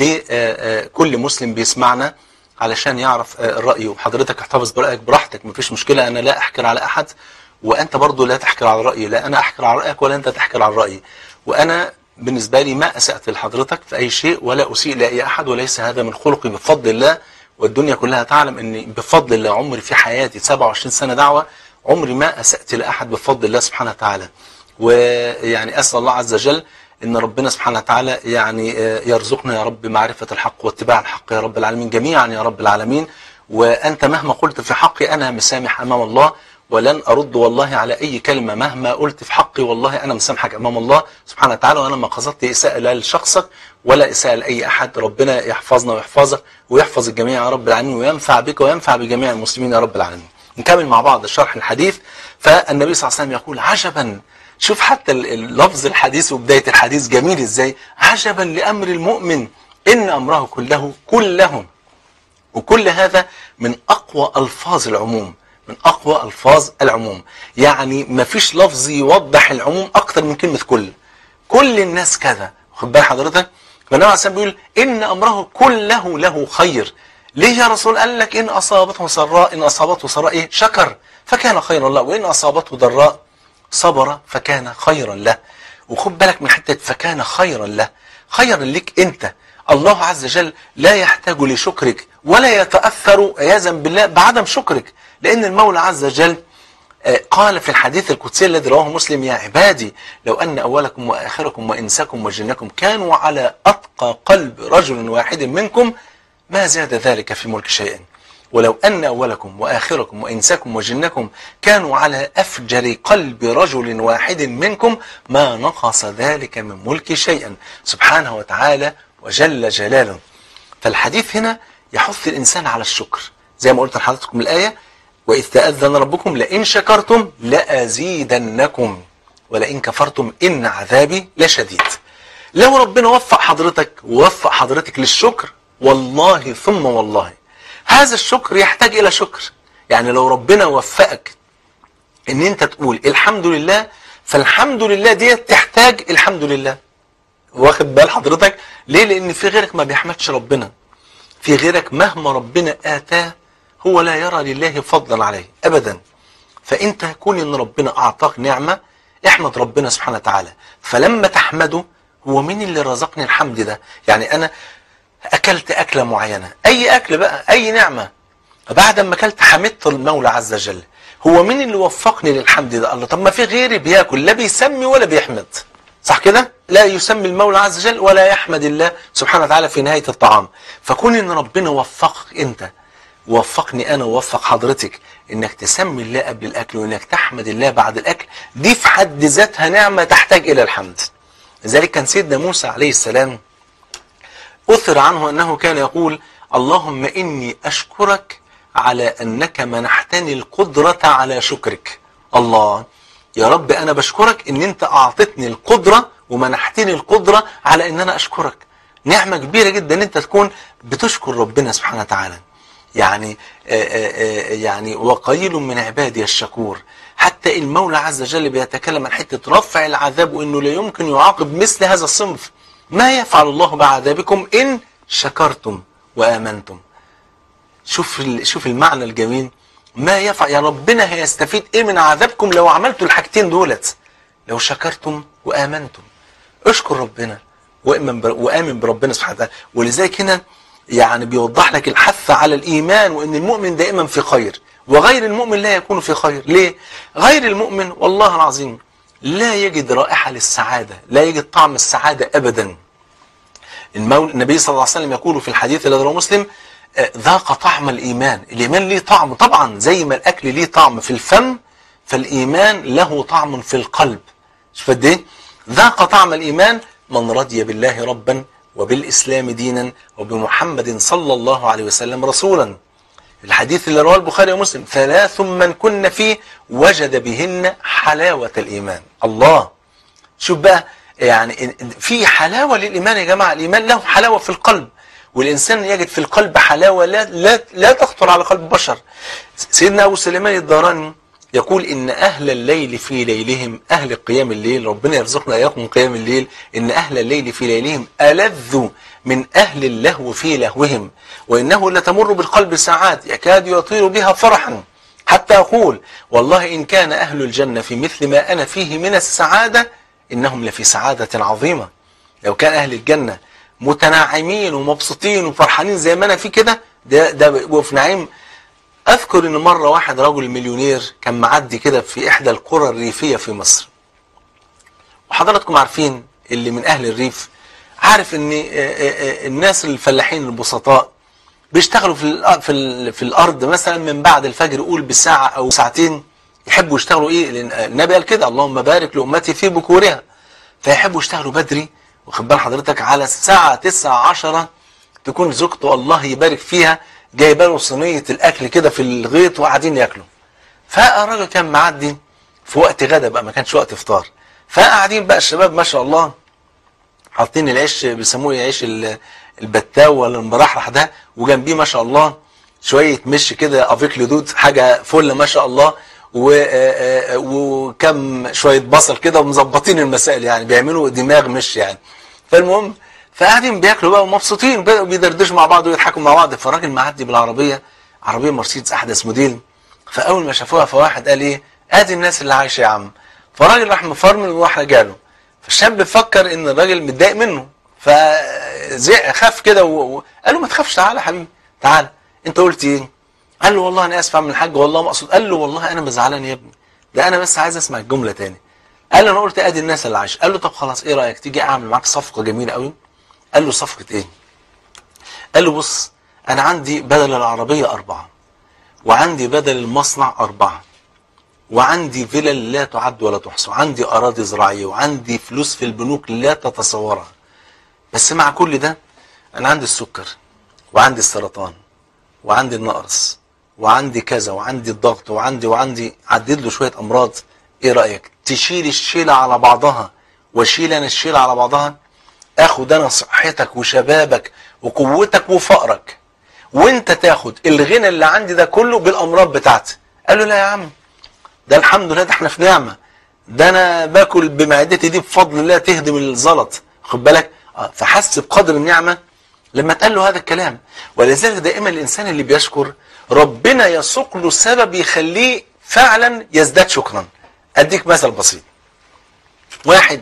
لكل مسلم بيسمعنا علشان يعرف آه، الراي وحضرتك احتفظ برايك براحتك مفيش مشكله انا لا احكر على احد وانت برضو لا تحكر على رايي لا انا احكر على رايك ولا انت تحكر على رايي وانا بالنسبه لي ما اسات لحضرتك في اي شيء ولا اسيء لاي احد وليس هذا من خلقي بفضل الله والدنيا كلها تعلم اني بفضل الله عمري في حياتي 27 سنه دعوه عمري ما اسات لاحد بفضل الله سبحانه وتعالى ويعني اسال الله عز وجل ان ربنا سبحانه وتعالى يعني آه، يرزقنا يا رب معرفه الحق واتباع الحق يا رب العالمين جميعا يا رب العالمين وانت مهما قلت في حقي انا مسامح امام الله ولن ارد والله على اي كلمه مهما قلت في حقي والله انا مسامحك امام الله سبحانه وتعالى وانا ما قصدت اساءه لا لشخصك ولا اساءه لاي احد ربنا يحفظنا ويحفظك ويحفظ الجميع يا رب العالمين وينفع بك وينفع بجميع المسلمين يا رب العالمين نكمل مع بعض شرح الحديث فالنبي صلى الله عليه وسلم يقول عجبا شوف حتى ال- اللفظ الحديث وبدايه الحديث جميل ازاي عجبا لامر المؤمن ان امره كله كله وكل هذا من اقوى الفاظ العموم من اقوى الفاظ العموم يعني ما فيش لفظ يوضح العموم اكتر من كلمه كل كل الناس كذا خد بال حضرتك فالنبي عليه الصلاه والسلام بيقول ان امره كله له خير ليه يا رسول قال لك ان اصابته سراء ان اصابته سراء ايه شكر فكان خيرا له وان اصابته ضراء صبر فكان خيرا له وخد بالك من حته فكان خيرا له خيرا لك انت الله عز وجل لا يحتاج لشكرك ولا يتاثر عياذا بالله بعدم شكرك لان المولى عز وجل آه، قال في الحديث القدسي الذي رواه مسلم يا عبادي لو أن أولكم وآخركم وإنسكم وجنكم كانوا على أتقى قلب رجل واحد منكم ما زاد ذلك في ملك شيئا ولو أن أولكم وآخركم وإنسكم وجنكم كانوا على أفجر قلب رجل واحد منكم ما نقص ذلك من ملك شيئا سبحانه وتعالى وجل جلاله فالحديث هنا يحث الإنسان على الشكر زي ما قلت لحضرتكم الآية وإذ تأذن ربكم لئن شكرتم لأزيدنكم ولئن كفرتم إن عذابي لشديد لو ربنا وفق حضرتك ووفق حضرتك للشكر والله ثم والله هذا الشكر يحتاج إلى شكر يعني لو ربنا وفقك ان انت تقول الحمد لله فالحمد لله ديت تحتاج الحمد لله واخد بال حضرتك ليه لان في غيرك ما بيحمدش ربنا في غيرك مهما ربنا آتاه هو لا يرى لله فضلا عليه أبدا فأنت كون أن ربنا أعطاك نعمة احمد ربنا سبحانه وتعالى فلما تحمده هو مين اللي رزقني الحمد ده يعني أنا أكلت أكلة معينة أي أكل بقى أي نعمة بعد ما أكلت حمدت المولى عز وجل هو مين اللي وفقني للحمد ده الله طب ما في غيري بياكل لا بيسمي ولا بيحمد صح كده لا يسمي المولى عز وجل ولا يحمد الله سبحانه وتعالى في نهاية الطعام فكون ان ربنا وفقك انت وفقني انا ووفق حضرتك انك تسمي الله قبل الاكل وانك تحمد الله بعد الاكل دي في حد ذاتها نعمة تحتاج الى الحمد لذلك كان سيدنا موسى عليه السلام أثر عنه أنه كان يقول اللهم إني أشكرك على أنك منحتني القدرة على شكرك الله يا رب أنا بشكرك أن أنت أعطتني القدرة ومنحتني القدرة على أن أنا أشكرك نعمة كبيرة جدا أن أنت تكون بتشكر ربنا سبحانه وتعالى يعني آآ آآ يعني وقليل من عبادي الشكور حتى المولى عز وجل بيتكلم عن حتة رفع العذاب وأنه لا يمكن يعاقب مثل هذا الصنف ما يفعل الله بعذابكم إن شكرتم وآمنتم شوف شوف المعنى الجميل ما يفعل يا ربنا هيستفيد ايه من عذابكم لو عملتوا الحاجتين دولت لو شكرتم وآمنتم اشكر ربنا وامن بر- وامن بربنا سبحانه وتعالى ولذلك هنا يعني بيوضح لك الحث على الايمان وان المؤمن دائما في خير وغير المؤمن لا يكون في خير ليه غير المؤمن والله العظيم لا يجد رائحه للسعاده لا يجد طعم السعاده ابدا المول... النبي صلى الله عليه وسلم يقول في الحديث الذي رواه مسلم آه، ذاق طعم الإيمان الإيمان ليه طعم طبعا زي ما الأكل ليه طعم في الفم فالإيمان له طعم في القلب شوف قد إيه ذاق طعم الإيمان من رضي بالله ربا وبالإسلام دينا وبمحمد صلى الله عليه وسلم رسولا الحديث اللي رواه البخاري ومسلم ثلاث من كن فيه وجد بهن حلاوة الإيمان الله شوف بقى يعني إن- إن في حلاوة للإيمان يا جماعة الإيمان له حلاوة في القلب والإنسان يجد في القلب حلاوة لا, لا, لا تخطر على قلب بشر سيدنا أبو سليمان الداراني يقول إن أهل الليل في ليلهم أهل قيام الليل ربنا يرزقنا إياكم قيام الليل إن أهل الليل في ليلهم ألذ من أهل اللهو في لهوهم وإنه لتمر بالقلب ساعات يكاد يطير بها فرحا حتى أقول والله إن كان أهل الجنة في مثل ما أنا فيه من السعادة إنهم لفي سعادة عظيمة لو كان أهل الجنة متناعمين ومبسوطين وفرحانين زي ما أنا في كده ده ده بيبقوا في نعيم أذكر إن مرة واحد رجل مليونير كان معدي كده في إحدى القرى الريفية في مصر وحضراتكم عارفين اللي من أهل الريف عارف إن آه، آه، آه، الناس الفلاحين البسطاء بيشتغلوا في الأ- في ال- في الارض مثلا من بعد الفجر قول بساعه او ساعتين يحبوا يشتغلوا ايه لان النبي قال كده اللهم بارك لامتي في بكورها فيحبوا يشتغلوا بدري واخد بال حضرتك على الساعه 9 10 تكون زوجته الله يبارك فيها جايبه له صينيه الاكل كده في الغيط وقاعدين ياكلوا فالراجل كان معدي في وقت غدا بقى ما كانش وقت افطار فقاعدين بقى الشباب ما شاء الله حاطين العيش بيسموه إيه؟ عيش ال- البتاو ولا المرحرح ده وجنبيه ما شاء الله شويه مش كده افيك لدود حاجه فل ما شاء الله و- آه، آه، وكم شويه بصل كده ومظبطين المسائل يعني بيعملوا دماغ مش يعني فالمهم فقاعدين بياكلوا بقى ومبسوطين وبدأوا بيدردشوا مع بعض ويضحكوا مع بعض فالراجل معدي بالعربيه عربيه مرسيدس احدث موديل فاول ما شافوها فواحد قال ايه ادي الناس اللي عايشه يا عم فالراجل راح مفرمل وراح جاله فالشاب فكر ان الراجل متضايق منه فزي خاف كده و- و- قال له ما تخافش تعالى يا حبيبي تعالى انت قلت ايه قال له والله انا اسف يا عم الحاج والله ما اقصد قال له والله انا مزعلان يا ابني ده انا بس عايز اسمع الجمله تاني قال له انا قلت ادي الناس اللي عايشه قال له طب خلاص ايه رايك تيجي اعمل معاك صفقه جميله قوي قال له صفقه ايه قال له بص انا عندي بدل العربيه اربعه وعندي بدل المصنع اربعه وعندي فيلل لا تعد ولا تحصى وعندي اراضي زراعيه وعندي فلوس في البنوك لا تتصورها بس مع كل ده انا عندي السكر وعندي السرطان وعندي النقرس وعندي كذا وعندي الضغط وعندي وعندي عدد له شويه امراض ايه رايك تشيل الشيله على بعضها واشيل انا الشيله على بعضها اخد انا صحتك وشبابك وقوتك وفقرك وانت تاخد الغنى اللي عندي ده كله بالامراض بتاعتي قال له لا يا عم ده الحمد لله ده احنا في نعمه ده انا باكل بمعدتي دي بفضل الله تهدم الزلط خد بالك آه، فحس بقدر النعمه لما اتقال له هذا الكلام ولذلك دائما الانسان اللي بيشكر ربنا يسوق له سبب يخليه فعلا يزداد شكرا اديك مثل بسيط واحد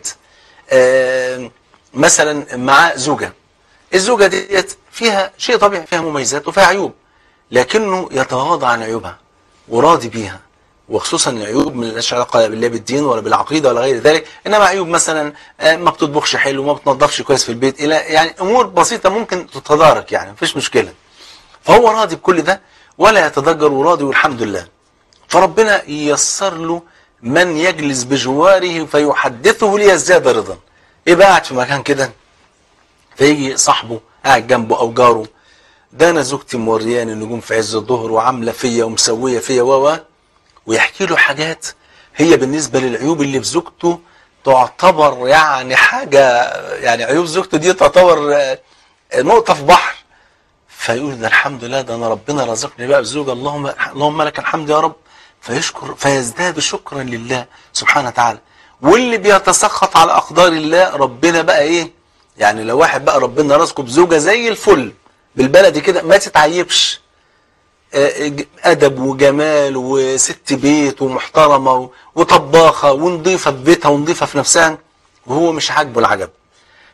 آه، مثلا معاه زوجه الزوجه ديت فيها شيء طبيعي فيها مميزات وفيها عيوب لكنه يتغاضى عن عيوبها وراضي بيها وخصوصا العيوب من لهاش علاقه بالله بالدين ولا بالعقيده ولا غير ذلك انما عيوب مثلا آه، ما بتطبخش حلو ما بتنظفش كويس في البيت الى يعني امور بسيطه ممكن تتدارك يعني مفيش مشكله فهو راضي بكل ده ولا يتضجر وراضي والحمد لله فربنا ييسر له من يجلس بجواره فيحدثه ليزداد رضا ايه بقى قاعد في مكان كده فيجي صاحبه قاعد جنبه او جاره ده انا زوجتي مورياني النجوم في عز الظهر وعامله فيا ومسويه فيا و و ويحكي له حاجات هي بالنسبه للعيوب اللي في زوجته تعتبر يعني حاجه يعني عيوب زوجته دي تعتبر آه، نقطه في بحر فيقول ده الحمد لله ده انا ربنا رزقني بقى بزوجه اللهم اللهم لك الحمد يا رب فيشكر فيزداد شكرا لله سبحانه وتعالى واللي بيتسخط على اقدار الله ربنا بقى ايه يعني لو واحد بقى ربنا رزقه بزوجه زي الفل بالبلدي كده ما تتعيبش آه، ج- ادب وجمال وست بيت ومحترمه و- وطباخه ونضيفه في بيتها ونضيفه في نفسها وهو مش عاجبه العجب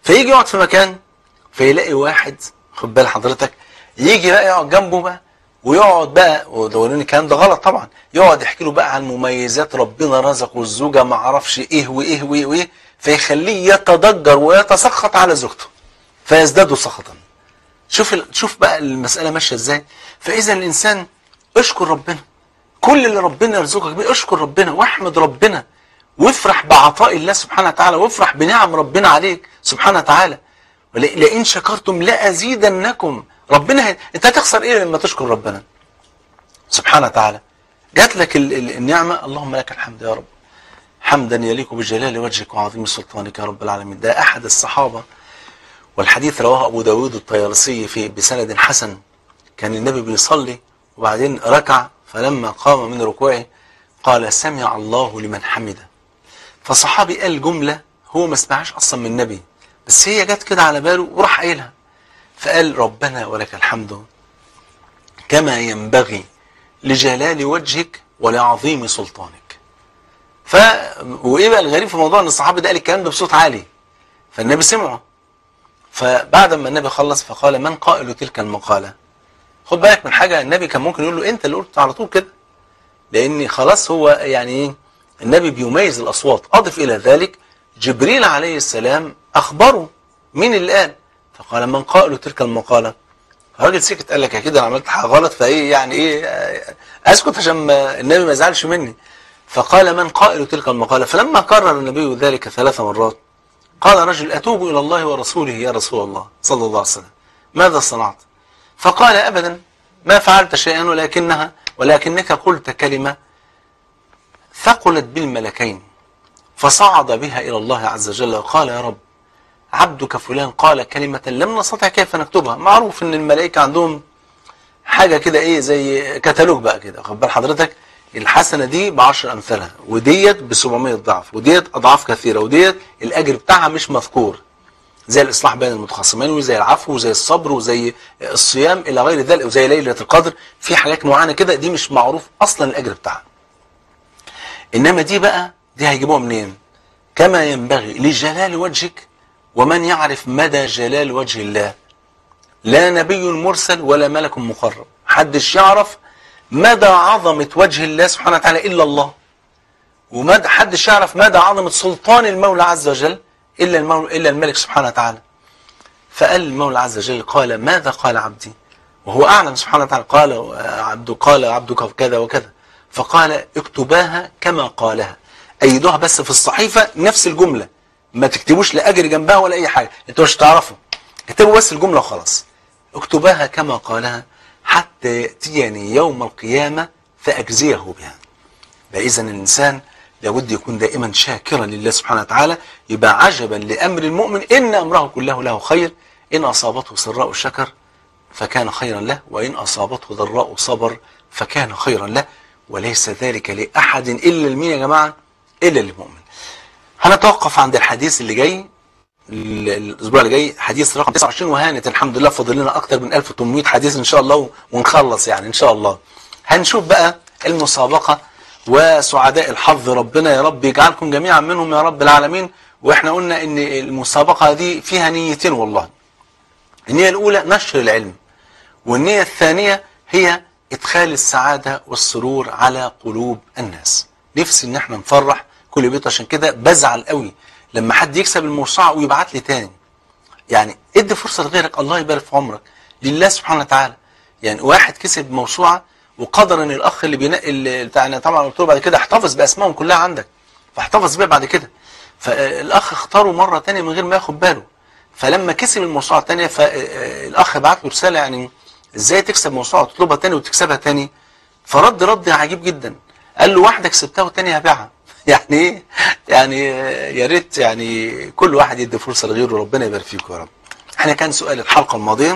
فيجي يقعد في مكان فيلاقي واحد خد بال حضرتك يجي بقى يقعد جنبه بقى ويقعد بقى ولو ان الكلام ده غلط طبعا يقعد يحكي له بقى عن مميزات ربنا رزقه الزوجه ما اعرفش ايه وايه وايه وايه فيخليه يتضجر ويتسخط على زوجته فيزداد سخطا شوف ال... شوف بقى المساله ماشيه ازاي فاذا الانسان اشكر ربنا كل اللي ربنا يرزقك بيه اشكر ربنا واحمد ربنا وافرح بعطاء الله سبحانه وتعالى وافرح بنعم ربنا عليك سبحانه وتعالى لئن شكرتم لازيدنكم ربنا هي... انت هتخسر ايه لما تشكر ربنا سبحانه وتعالى جات لك ال... ال... النعمه اللهم لك الحمد يا رب حمدا يليق بجلال وجهك وعظيم سلطانك يا رب العالمين ده احد الصحابه والحديث رواه ابو داود الطيالسي في بسند حسن كان النبي بيصلي وبعدين ركع فلما قام من ركوعه قال سمع الله لمن حمده فصحابي قال جمله هو ما سمعهاش اصلا من النبي بس هي جت كده على باله وراح قايلها فقال ربنا ولك الحمد كما ينبغي لجلال وجهك ولعظيم سلطانك ف وايه بقى الغريب في الموضوع ان الصحابي ده قال الكلام ده بصوت عالي فالنبي سمعه فبعد ما النبي خلص فقال من قائل تلك المقاله خد بالك من حاجه النبي كان ممكن يقول له انت اللي قلت على طول كده لان خلاص هو يعني ايه النبي بيميز الاصوات اضف الى ذلك جبريل عليه السلام اخبره مين اللي قال فقال من قائل تلك المقاله الراجل سكت قال لك اكيد انا عملت حاجه غلط فايه يعني ايه اسكت عشان النبي ما يزعلش مني فقال من قائل تلك المقاله فلما كرر النبي ذلك ثلاث مرات قال رجل اتوب الى الله ورسوله يا رسول الله صلى الله عليه وسلم ماذا صنعت فقال ابدا ما فعلت شيئا ولكنها ولكنك قلت كلمه ثقلت بالملكين فصعد بها الى الله عز وجل وقال يا رب عبدك فلان قال كلمة لم نستطع كيف نكتبها معروف ان الملائكة عندهم حاجة كده ايه زي كتالوج بقى كده خد بال حضرتك الحسنة دي بعشر امثالها وديت ب 700 ضعف وديت اضعاف كثيرة وديت الاجر بتاعها مش مذكور زي الاصلاح بين المتخاصمين وزي العفو وزي الصبر وزي الصيام الى غير ذلك وزي ليلة القدر في حاجات معينة كده دي مش معروف اصلا الاجر بتاعها انما دي بقى دي هيجيبوها منين كما ينبغي لجلال وجهك ومن يعرف مدى جلال وجه الله لا نبي مرسل ولا ملك مقرب حدش يعرف مدى عظمة وجه الله سبحانه وتعالى إلا الله ومدى حدش يعرف مدى عظمة سلطان المولى عز وجل إلا, المولى إلا الملك سبحانه وتعالى فقال المولى عز وجل قال ماذا قال عبدي وهو أعلم سبحانه وتعالى قال عبد قال عبدك كذا وكذا فقال اكتباها كما قالها أيدوها بس في الصحيفة نفس الجملة ما تكتبوش لا اجر جنبها ولا اي حاجه انتوا مش تعرفوا اكتبوا بس الجمله وخلاص اكتباها كما قالها حتى ياتيني يوم القيامه فاجزيه بها فاذا الانسان لابد يكون دائما شاكرا لله سبحانه وتعالى يبقى عجبا لامر المؤمن ان امره كله له خير ان اصابته سراء شكر فكان خيرا له وان اصابته ضراء صبر فكان خيرا له وليس ذلك لاحد الا لمين يا جماعه الا للمؤمن هنتوقف عند الحديث اللي جاي الاسبوع اللي جاي حديث رقم 29 وهانت الحمد لله فاضل لنا اكتر من 1800 حديث ان شاء الله ونخلص يعني ان شاء الله هنشوف بقى المسابقه وسعداء الحظ ربنا يا رب يجعلكم جميعا منهم يا رب العالمين واحنا قلنا ان المسابقه دي فيها نيتين والله النيه الاولى نشر العلم والنيه الثانيه هي ادخال السعاده والسرور على قلوب الناس نفسي ان احنا نفرح كل بيت عشان كده بزعل قوي لما حد يكسب الموسوعه ويبعت لي تاني يعني ادي فرصه لغيرك الله يبارك في عمرك لله سبحانه وتعالى يعني واحد كسب موسوعه وقدر ان الاخ اللي بينقي بتاعنا طبعا قلت له بعد كده احتفظ باسمائهم كلها عندك فاحتفظ بيها بعد كده فالاخ اختاره مره تانية من غير ما ياخد باله فلما كسب الموسوعه الثانيه فالاخ بعت له رساله يعني ازاي تكسب موسوعه وتطلبها تاني وتكسبها تاني فرد رد عجيب جدا قال له واحده كسبتها والثانيه هبيعها يعني ايه يعني يا ريت يعني كل واحد يدي فرصه لغيره ربنا يبارك فيكم يا رب احنا كان سؤال الحلقه الماضيه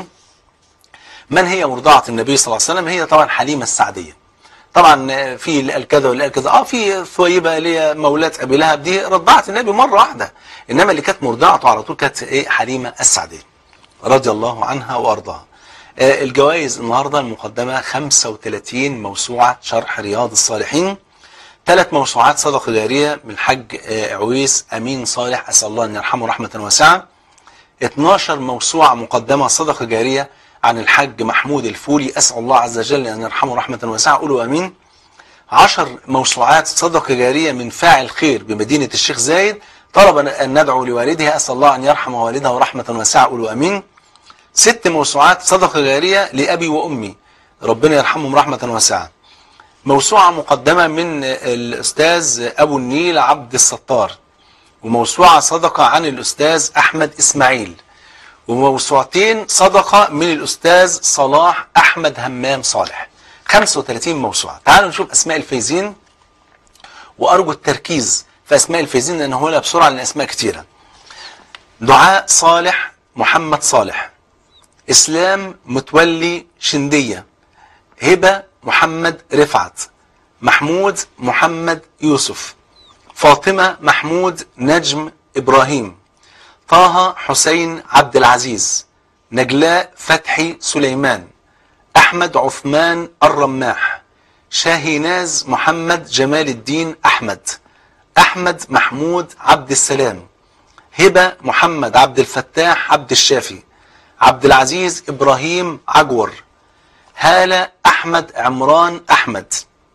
من هي مرضعه النبي صلى الله عليه وسلم هي طبعا حليمه السعديه طبعا في اللي قال كذا واللي قال كذا اه في ثويبه اللي هي مولاة ابي لهب دي رضعت النبي مره واحده انما اللي كانت مرضعته على طول كانت ايه حليمه السعديه رضي الله عنها وارضاها آه الجوائز النهارده المقدمه 35 موسوعه شرح رياض الصالحين ثلاث موسوعات صدقه جاريه من الحاج آه عويس امين صالح اسال الله ان يرحمه رحمه واسعه 12 موسوعة مقدمة صدقة جارية عن الحاج محمود الفولي أسأل الله عز وجل أن يرحمه رحمة واسعة قولوا أمين عشر موسوعات صدقة جارية من فاعل خير بمدينة الشيخ زايد طلب أن ندعو لوالده أسأل الله أن يرحم والده رحمة واسعة قولوا أمين ست موسوعات صدقة جارية لأبي وأمي ربنا يرحمهم رحمة واسعة موسوعة مقدمة من الأستاذ أبو النيل عبد الستار وموسوعة صدقة عن الأستاذ أحمد إسماعيل وموسوعتين صدقة من الأستاذ صلاح أحمد همام صالح 35 موسوعة تعالوا نشوف أسماء الفايزين وأرجو التركيز في أسماء الفايزين لأن هو بسرعة لأن أسماء كتيرة دعاء صالح محمد صالح إسلام متولي شندية هبة محمد رفعت محمود محمد يوسف فاطمة محمود نجم إبراهيم طه حسين عبد العزيز نجلاء فتحي سليمان أحمد عثمان الرماح شاهيناز محمد جمال الدين أحمد أحمد محمود عبد السلام هبة محمد عبد الفتاح عبد الشافي عبد العزيز إبراهيم عجور هالة أحمد عمران أحمد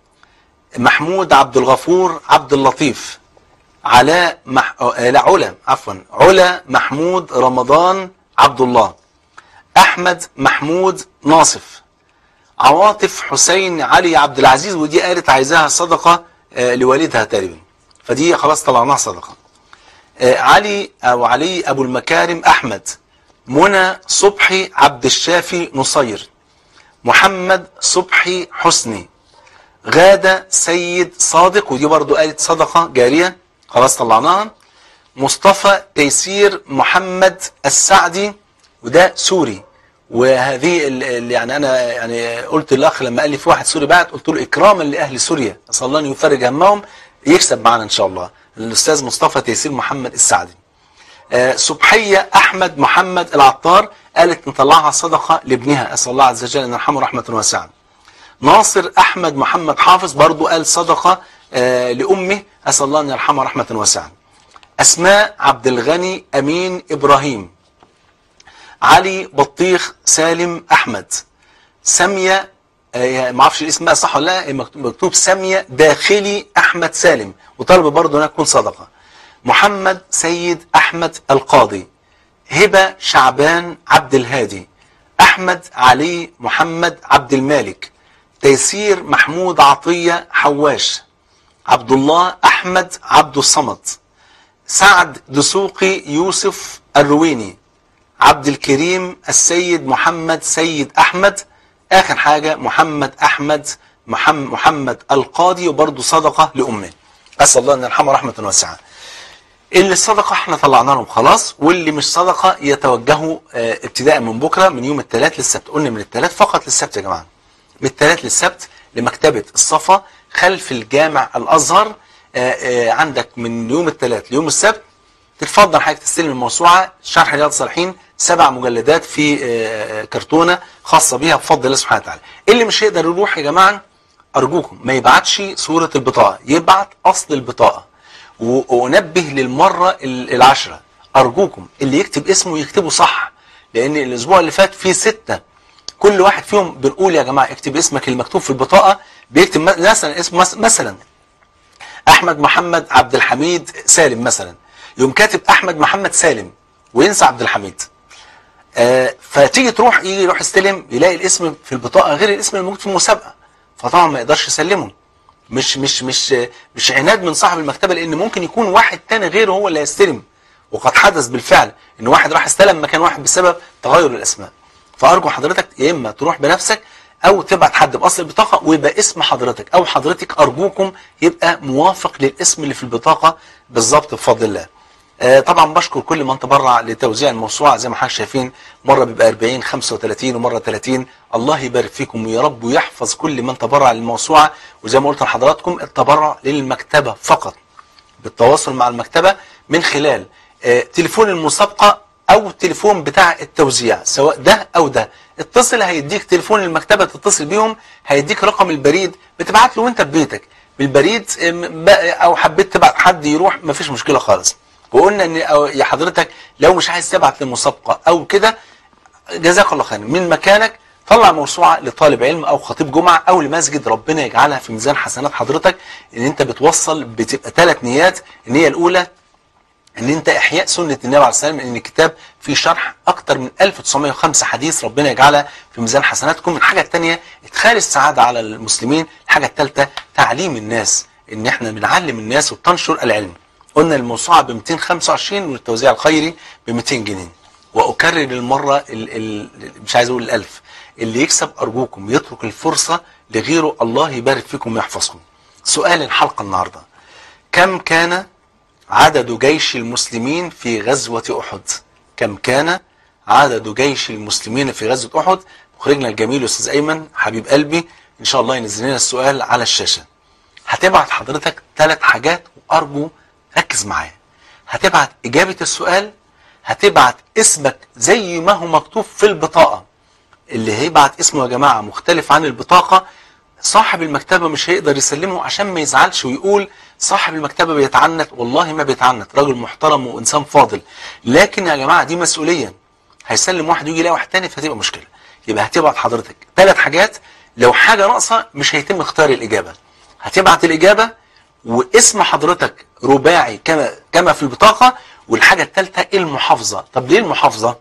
محمود عبد الغفور عبد اللطيف علاء مح... آه لا علا عفوا علا محمود رمضان عبد الله أحمد محمود ناصف عواطف حسين علي عبد العزيز ودي قالت عايزاها صدقة آه لوالدها تقريبا فدي خلاص طلعناها صدقة آه علي أو علي أبو المكارم أحمد منى صبحي عبد الشافي نصير محمد صبحي حسني غادة سيد صادق ودي برضو قالت صدقة جارية خلاص طلعناها مصطفى تيسير محمد السعدي وده سوري وهذه اللي يعني انا يعني قلت للاخ لما قال لي في واحد سوري بعت قلت له اكراما لاهل سوريا اسال الله ان يفرج همهم يكسب معنا ان شاء الله الاستاذ مصطفى تيسير محمد السعدي آه سبحيه احمد محمد العطار قالت نطلعها صدقه لابنها اسال الله عز وجل ان يرحمه رحمه واسعه ناصر احمد محمد حافظ برضو قال صدقه آه لامه اسال الله ان يرحمها رحمه واسعه اسماء عبد الغني امين ابراهيم علي بطيخ سالم احمد ساميه آه ما اعرفش الاسم بقى صح ولا لا مكتوب ساميه داخلي احمد سالم وطلب برضه انها تكون صدقه محمد سيد احمد القاضي هبه شعبان عبد الهادي احمد علي محمد عبد المالك تيسير محمود عطيه حواش عبد الله احمد عبد الصمد سعد دسوقي يوسف الرويني عبد الكريم السيد محمد سيد احمد اخر حاجة محمد احمد محمد, محمد القاضي وبرضه صدقة لامه اسال الله ان يرحمه رحمة واسعة اللي الصدقة احنا طلعنا لهم خلاص واللي مش صدقة يتوجهوا اه ابتداء من بكرة من يوم الثلاث للسبت قلنا من الثلاث فقط للسبت يا جماعة من الثلاث للسبت لمكتبة الصفا خلف الجامع الازهر اه اه عندك من يوم الثلاث ليوم السبت تتفضل حضرتك تستلم الموسوعة شرح رياض الصالحين سبع مجلدات في كرتونة خاصة بيها بفضل الله سبحانه وتعالى اللي مش هيقدر يروح يا جماعة أرجوكم ما يبعتش صورة البطاقة يبعت أصل البطاقة ونبه للمرة العشرة أرجوكم اللي يكتب اسمه يكتبه صح لأن الأسبوع اللي فات فيه ستة كل واحد فيهم بنقول يا جماعة اكتب اسمك المكتوب في البطاقة بيكتب مثلا اسم مثلا أحمد محمد عبد الحميد سالم مثلا يوم كاتب أحمد محمد سالم وينسى عبد الحميد آه فتيجي تروح يجي يروح يستلم يلاقي الاسم في البطاقه غير الاسم الموجود في المسابقه فطبعا ما يقدرش يسلمه مش مش مش مش عناد من صاحب المكتبه لان ممكن يكون واحد تاني غيره هو اللي هيستلم وقد حدث بالفعل ان واحد راح استلم مكان واحد بسبب تغير الاسماء فارجو حضرتك يا اما تروح بنفسك او تبعت حد باصل البطاقه ويبقى اسم حضرتك او حضرتك ارجوكم يبقى موافق للاسم اللي في البطاقه بالظبط بفضل الله طبعا بشكر كل من تبرع لتوزيع الموسوعة زي ما حضرتك شايفين مرة بيبقى 40 35 ومرة 30 الله يبارك فيكم ويا رب ويحفظ كل من تبرع للموسوعة وزي ما قلت لحضراتكم التبرع للمكتبة فقط بالتواصل مع المكتبة من خلال تليفون المسابقة او التليفون بتاع التوزيع سواء ده او ده اتصل هيديك تليفون المكتبة تتصل بيهم هيديك رقم البريد بتبعت له وانت في بيتك بالبريد او حبيت تبعت حد يروح مفيش مشكلة خالص وقلنا ان أو يا حضرتك لو مش عايز تبعت للمسابقه او كده جزاك الله خير من مكانك طلع موسوعه لطالب علم او خطيب جمعه او لمسجد ربنا يجعلها في ميزان حسنات حضرتك ان انت بتوصل بتبقى ثلاث نيات النيه الاولى ان انت احياء سنه النبي عليه الصلاه والسلام ان الكتاب فيه شرح اكتر من 1905 حديث ربنا يجعلها في ميزان حسناتكم الحاجه الثانيه ادخال السعاده على المسلمين الحاجه الثالثه تعليم الناس ان احنا بنعلم الناس وبتنشر العلم قلنا الموسوعه ب 225 والتوزيع الخيري ب 200 جنيه واكرر المره ال ال مش عايز اقول الالف اللي يكسب ارجوكم يترك الفرصه لغيره الله يبارك فيكم ويحفظكم سؤال الحلقه النهارده كم كان عدد جيش المسلمين في غزوة أحد كم كان عدد جيش المسلمين في غزوة أحد مخرجنا الجميل أستاذ أيمن حبيب قلبي إن شاء الله ينزل لنا السؤال على الشاشة هتبعت حضرتك ثلاث حاجات وأرجو ركز معايا هتبعت إجابة السؤال هتبعت اسمك زي ما هو مكتوب في البطاقة اللي هيبعت اسمه يا جماعة مختلف عن البطاقة صاحب المكتبة مش هيقدر يسلمه عشان ما يزعلش ويقول صاحب المكتبة بيتعنت والله ما بيتعنت راجل محترم وإنسان فاضل لكن يا جماعة دي مسؤولية هيسلم واحد ويجي يلاقي واحد تاني فهتبقى مشكلة يبقى هتبعت حضرتك ثلاث حاجات لو حاجة ناقصة مش هيتم اختيار الإجابة هتبعت الإجابة واسم حضرتك رباعي كما كما في البطاقة والحاجة الثالثة المحافظة طب ليه المحافظة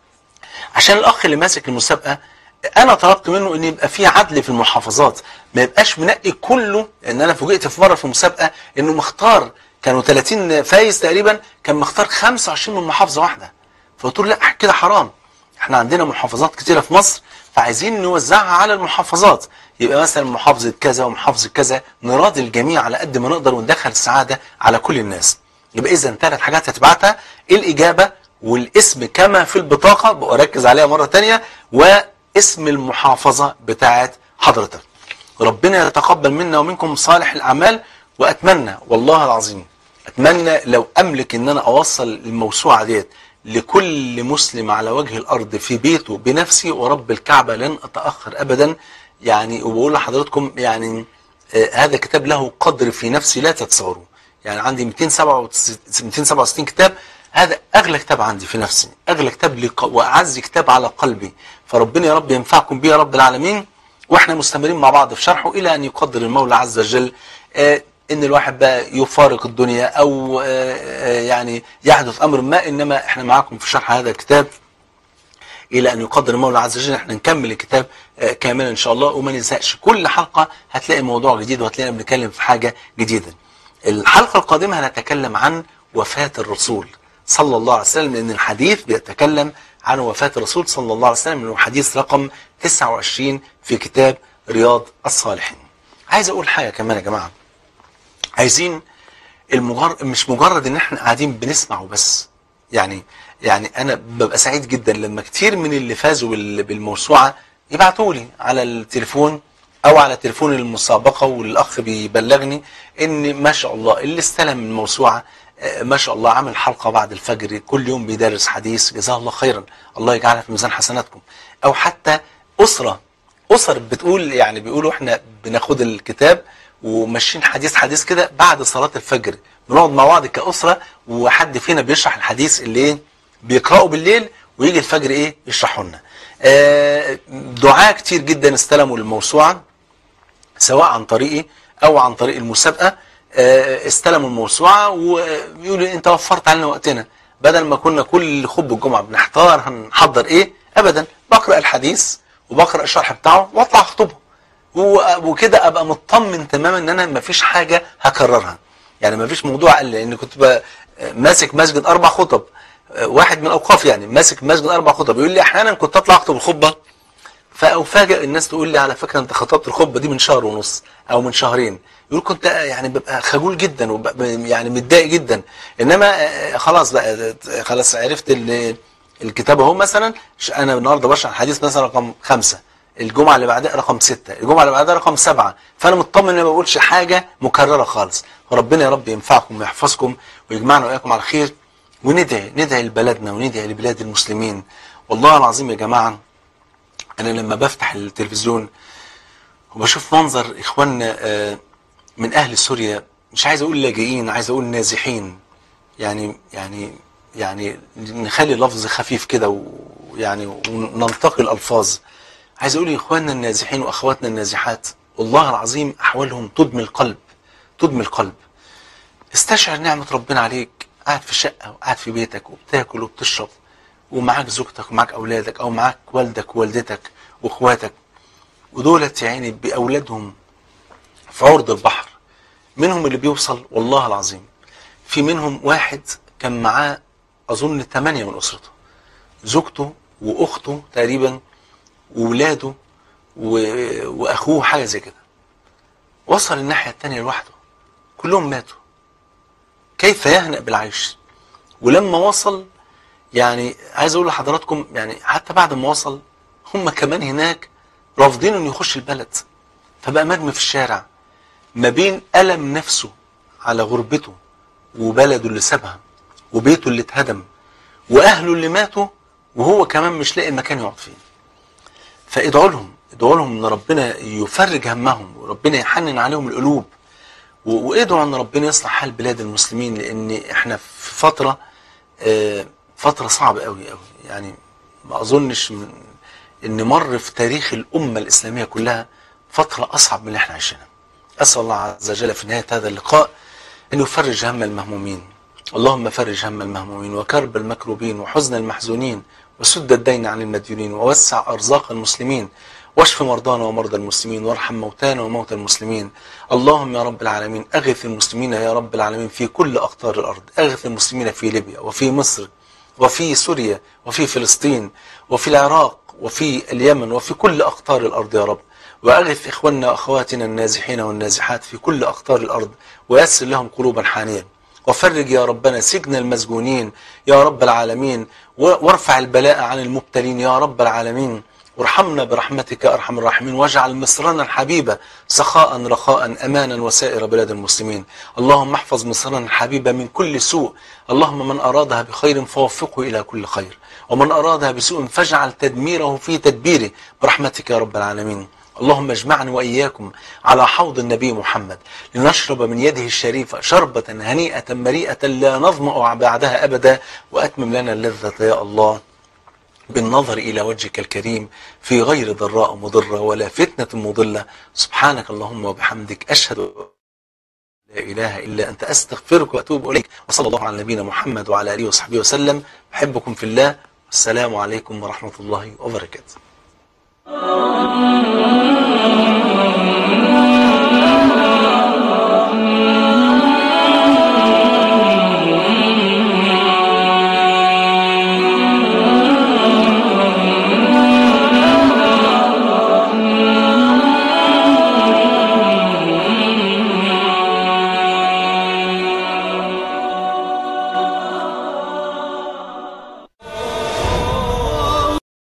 عشان الأخ اللي ماسك المسابقة انا طلبت منه ان يبقى في عدل في المحافظات ما يبقاش منقي كله ان انا فوجئت في مره في مسابقه انه مختار كانوا 30 فايز تقريبا كان مختار 25 من محافظه واحده فقلت له لا كده حرام احنا عندنا محافظات كتيره في مصر فعايزين نوزعها على المحافظات يبقى مثلا محافظه كذا ومحافظه كذا نراضي الجميع على قد ما نقدر وندخل السعاده على كل الناس يبقى اذا ثلاث حاجات هتبعتها الاجابه والاسم كما في البطاقه بأركز عليها مره ثانيه و اسم المحافظة بتاعت حضرتك ربنا يتقبل منا ومنكم صالح الأعمال وأتمنى والله العظيم أتمنى لو أملك أن أنا أوصل الموسوعة ديت لكل مسلم على وجه الأرض في بيته بنفسي ورب الكعبة لن أتأخر أبدا يعني وبقول لحضراتكم يعني آه هذا كتاب له قدر في نفسي لا تتصوروا يعني عندي 267 267 كتاب هذا أغلى كتاب عندي في نفسي أغلى كتاب لي وأعز كتاب على قلبي فربنا يا رب ينفعكم بيه يا رب العالمين واحنا مستمرين مع بعض في شرحه الى ان يقدر المولى عز وجل آه ان الواحد بقى يفارق الدنيا او آه يعني يحدث امر ما انما احنا معاكم في شرح هذا الكتاب الى ان يقدر المولى عز وجل احنا نكمل الكتاب آه كاملا ان شاء الله وما ننساش كل حلقه هتلاقي موضوع جديد وهتلاقينا بنتكلم في حاجه جديده الحلقه القادمه هنتكلم عن وفاه الرسول صلى الله عليه وسلم لان الحديث بيتكلم عن وفاة الرسول صلى الله عليه وسلم من حديث رقم 29 في كتاب رياض الصالحين عايز اقول حاجة كمان يا جماعة عايزين المجرد مش مجرد ان احنا قاعدين بنسمع وبس يعني يعني انا ببقى سعيد جدا لما كتير من اللي فازوا بالموسوعة يبعتوا لي على التليفون او على تليفون المسابقة والاخ بيبلغني ان ما شاء الله اللي استلم الموسوعة ما شاء الله عمل حلقة بعد الفجر كل يوم بيدرس حديث جزاه الله خيرا الله يجعلها في ميزان حسناتكم او حتى أسرة أسر بتقول يعني بيقولوا احنا بناخد الكتاب وماشيين حديث حديث كده بعد صلاة الفجر بنقعد مع بعض كأسرة وحد فينا بيشرح الحديث اللي ايه بيقرأه بالليل ويجي الفجر ايه يشرحه لنا آه دعاء كتير جدا استلموا الموسوعة سواء عن طريقي او عن طريق المسابقة استلموا الموسوعة ويقولوا انت وفرت علينا وقتنا بدل ما كنا كل خب الجمعة بنحتار هنحضر ايه ابدا بقرأ الحديث وبقرأ الشرح بتاعه واطلع اخطبه وكده ابقى مطمن تماما ان انا مفيش حاجة هكررها يعني مفيش موضوع لان كنت ماسك مسجد اربع خطب واحد من الاوقاف يعني ماسك مسجد اربع خطب يقول لي احيانا كنت اطلع اخطب الخطبه فافاجئ الناس تقول لي على فكره انت خطبت الخطبه دي من شهر ونص او من شهرين يقول كنت يعني ببقى خجول جدا وببقى يعني متضايق جدا انما خلاص بقى خلاص عرفت الكتاب اهو مثلا انا النهارده بشرح الحديث مثلا رقم خمسة الجمعه اللي بعدها رقم ستة الجمعه اللي بعدها رقم سبعة فانا مطمن ان ما بقولش حاجه مكرره خالص فربنا يا رب ينفعكم ويحفظكم ويجمعنا واياكم على خير وندعي ندعي لبلدنا وندعي لبلاد المسلمين والله العظيم يا جماعه انا لما بفتح التلفزيون وبشوف منظر اخواننا من اهل سوريا مش عايز اقول لاجئين عايز اقول نازحين يعني يعني يعني نخلي لفظ خفيف كده ويعني وننتقي الألفاظ عايز أقول لإخواننا النازحين وأخواتنا النازحات والله العظيم أحوالهم تدمي القلب تدمي القلب استشعر نعمة ربنا عليك قاعد في شقة وقاعد في بيتك وبتاكل وبتشرب ومعاك زوجتك ومعاك أولادك أو معاك والدك ووالدتك وإخواتك ودولت يا عيني بأولادهم في عرض البحر منهم اللي بيوصل والله العظيم في منهم واحد كان معاه أظن ثمانية من أسرته زوجته وأخته تقريبا وولاده و... وأخوه حاجة زي كده وصل الناحية التانية لوحده كلهم ماتوا كيف يهنأ بالعيش ولما وصل يعني عايز اقول لحضراتكم يعني حتى بعد ما وصل هم كمان هناك رافضين انه يخش البلد فبقى مرمي في الشارع ما بين ألم نفسه على غربته وبلده اللي سابها وبيته اللي اتهدم واهله اللي ماتوا وهو كمان مش لاقي مكان يقعد فيه فادعوا لهم ادعوا لهم ان ربنا يفرج همهم وربنا يحنن عليهم القلوب و- وادعوا ان ربنا يصلح حال بلاد المسلمين لان احنا في فتره آه، فتره صعبه قوي قوي يعني ما اظنش من ان مر في تاريخ الامه الاسلاميه كلها فتره اصعب من اللي احنا عايشينها اسال الله عز وجل في نهايه هذا اللقاء ان يفرج هم المهمومين اللهم فرج هم المهمومين وكرب المكروبين وحزن المحزونين وسد الدين عن المديونين ووسع ارزاق المسلمين واشف مرضانا ومرضى المسلمين وارحم موتانا وموتى المسلمين اللهم يا رب العالمين اغث المسلمين يا رب العالمين في كل اقطار الارض اغث المسلمين في ليبيا وفي مصر وفي سوريا وفي فلسطين وفي العراق وفي اليمن وفي كل اقطار الارض يا رب واغث اخواننا واخواتنا النازحين والنازحات في كل اقطار الارض ويسر لهم قلوبا حانيه وفرج يا ربنا سجن المسجونين يا رب العالمين و- وارفع البلاء عن المبتلين يا رب العالمين وارحمنا برحمتك يا ارحم الراحمين واجعل مصرنا الحبيبه سخاء رخاء امانا وسائر بلاد المسلمين اللهم احفظ مصرنا الحبيبه من كل سوء اللهم من ارادها بخير فوفقه الى كل خير ومن ارادها بسوء فاجعل تدميره في تدبيره برحمتك يا رب العالمين اللهم اجمعنا وإياكم على حوض النبي محمد لنشرب من يده الشريفة شربة هنيئة مريئة لا نظمأ بعدها أبدا وأتمم لنا اللذة يا الله بالنظر إلى وجهك الكريم في غير ضراء مضرة ولا فتنة مضلة سبحانك اللهم وبحمدك أشهد أن لا إله إلا أنت أستغفرك وأتوب إليك وصلى الله على نبينا محمد وعلى آله وصحبه وسلم أحبكم في الله والسلام عليكم ورحمة الله وبركاته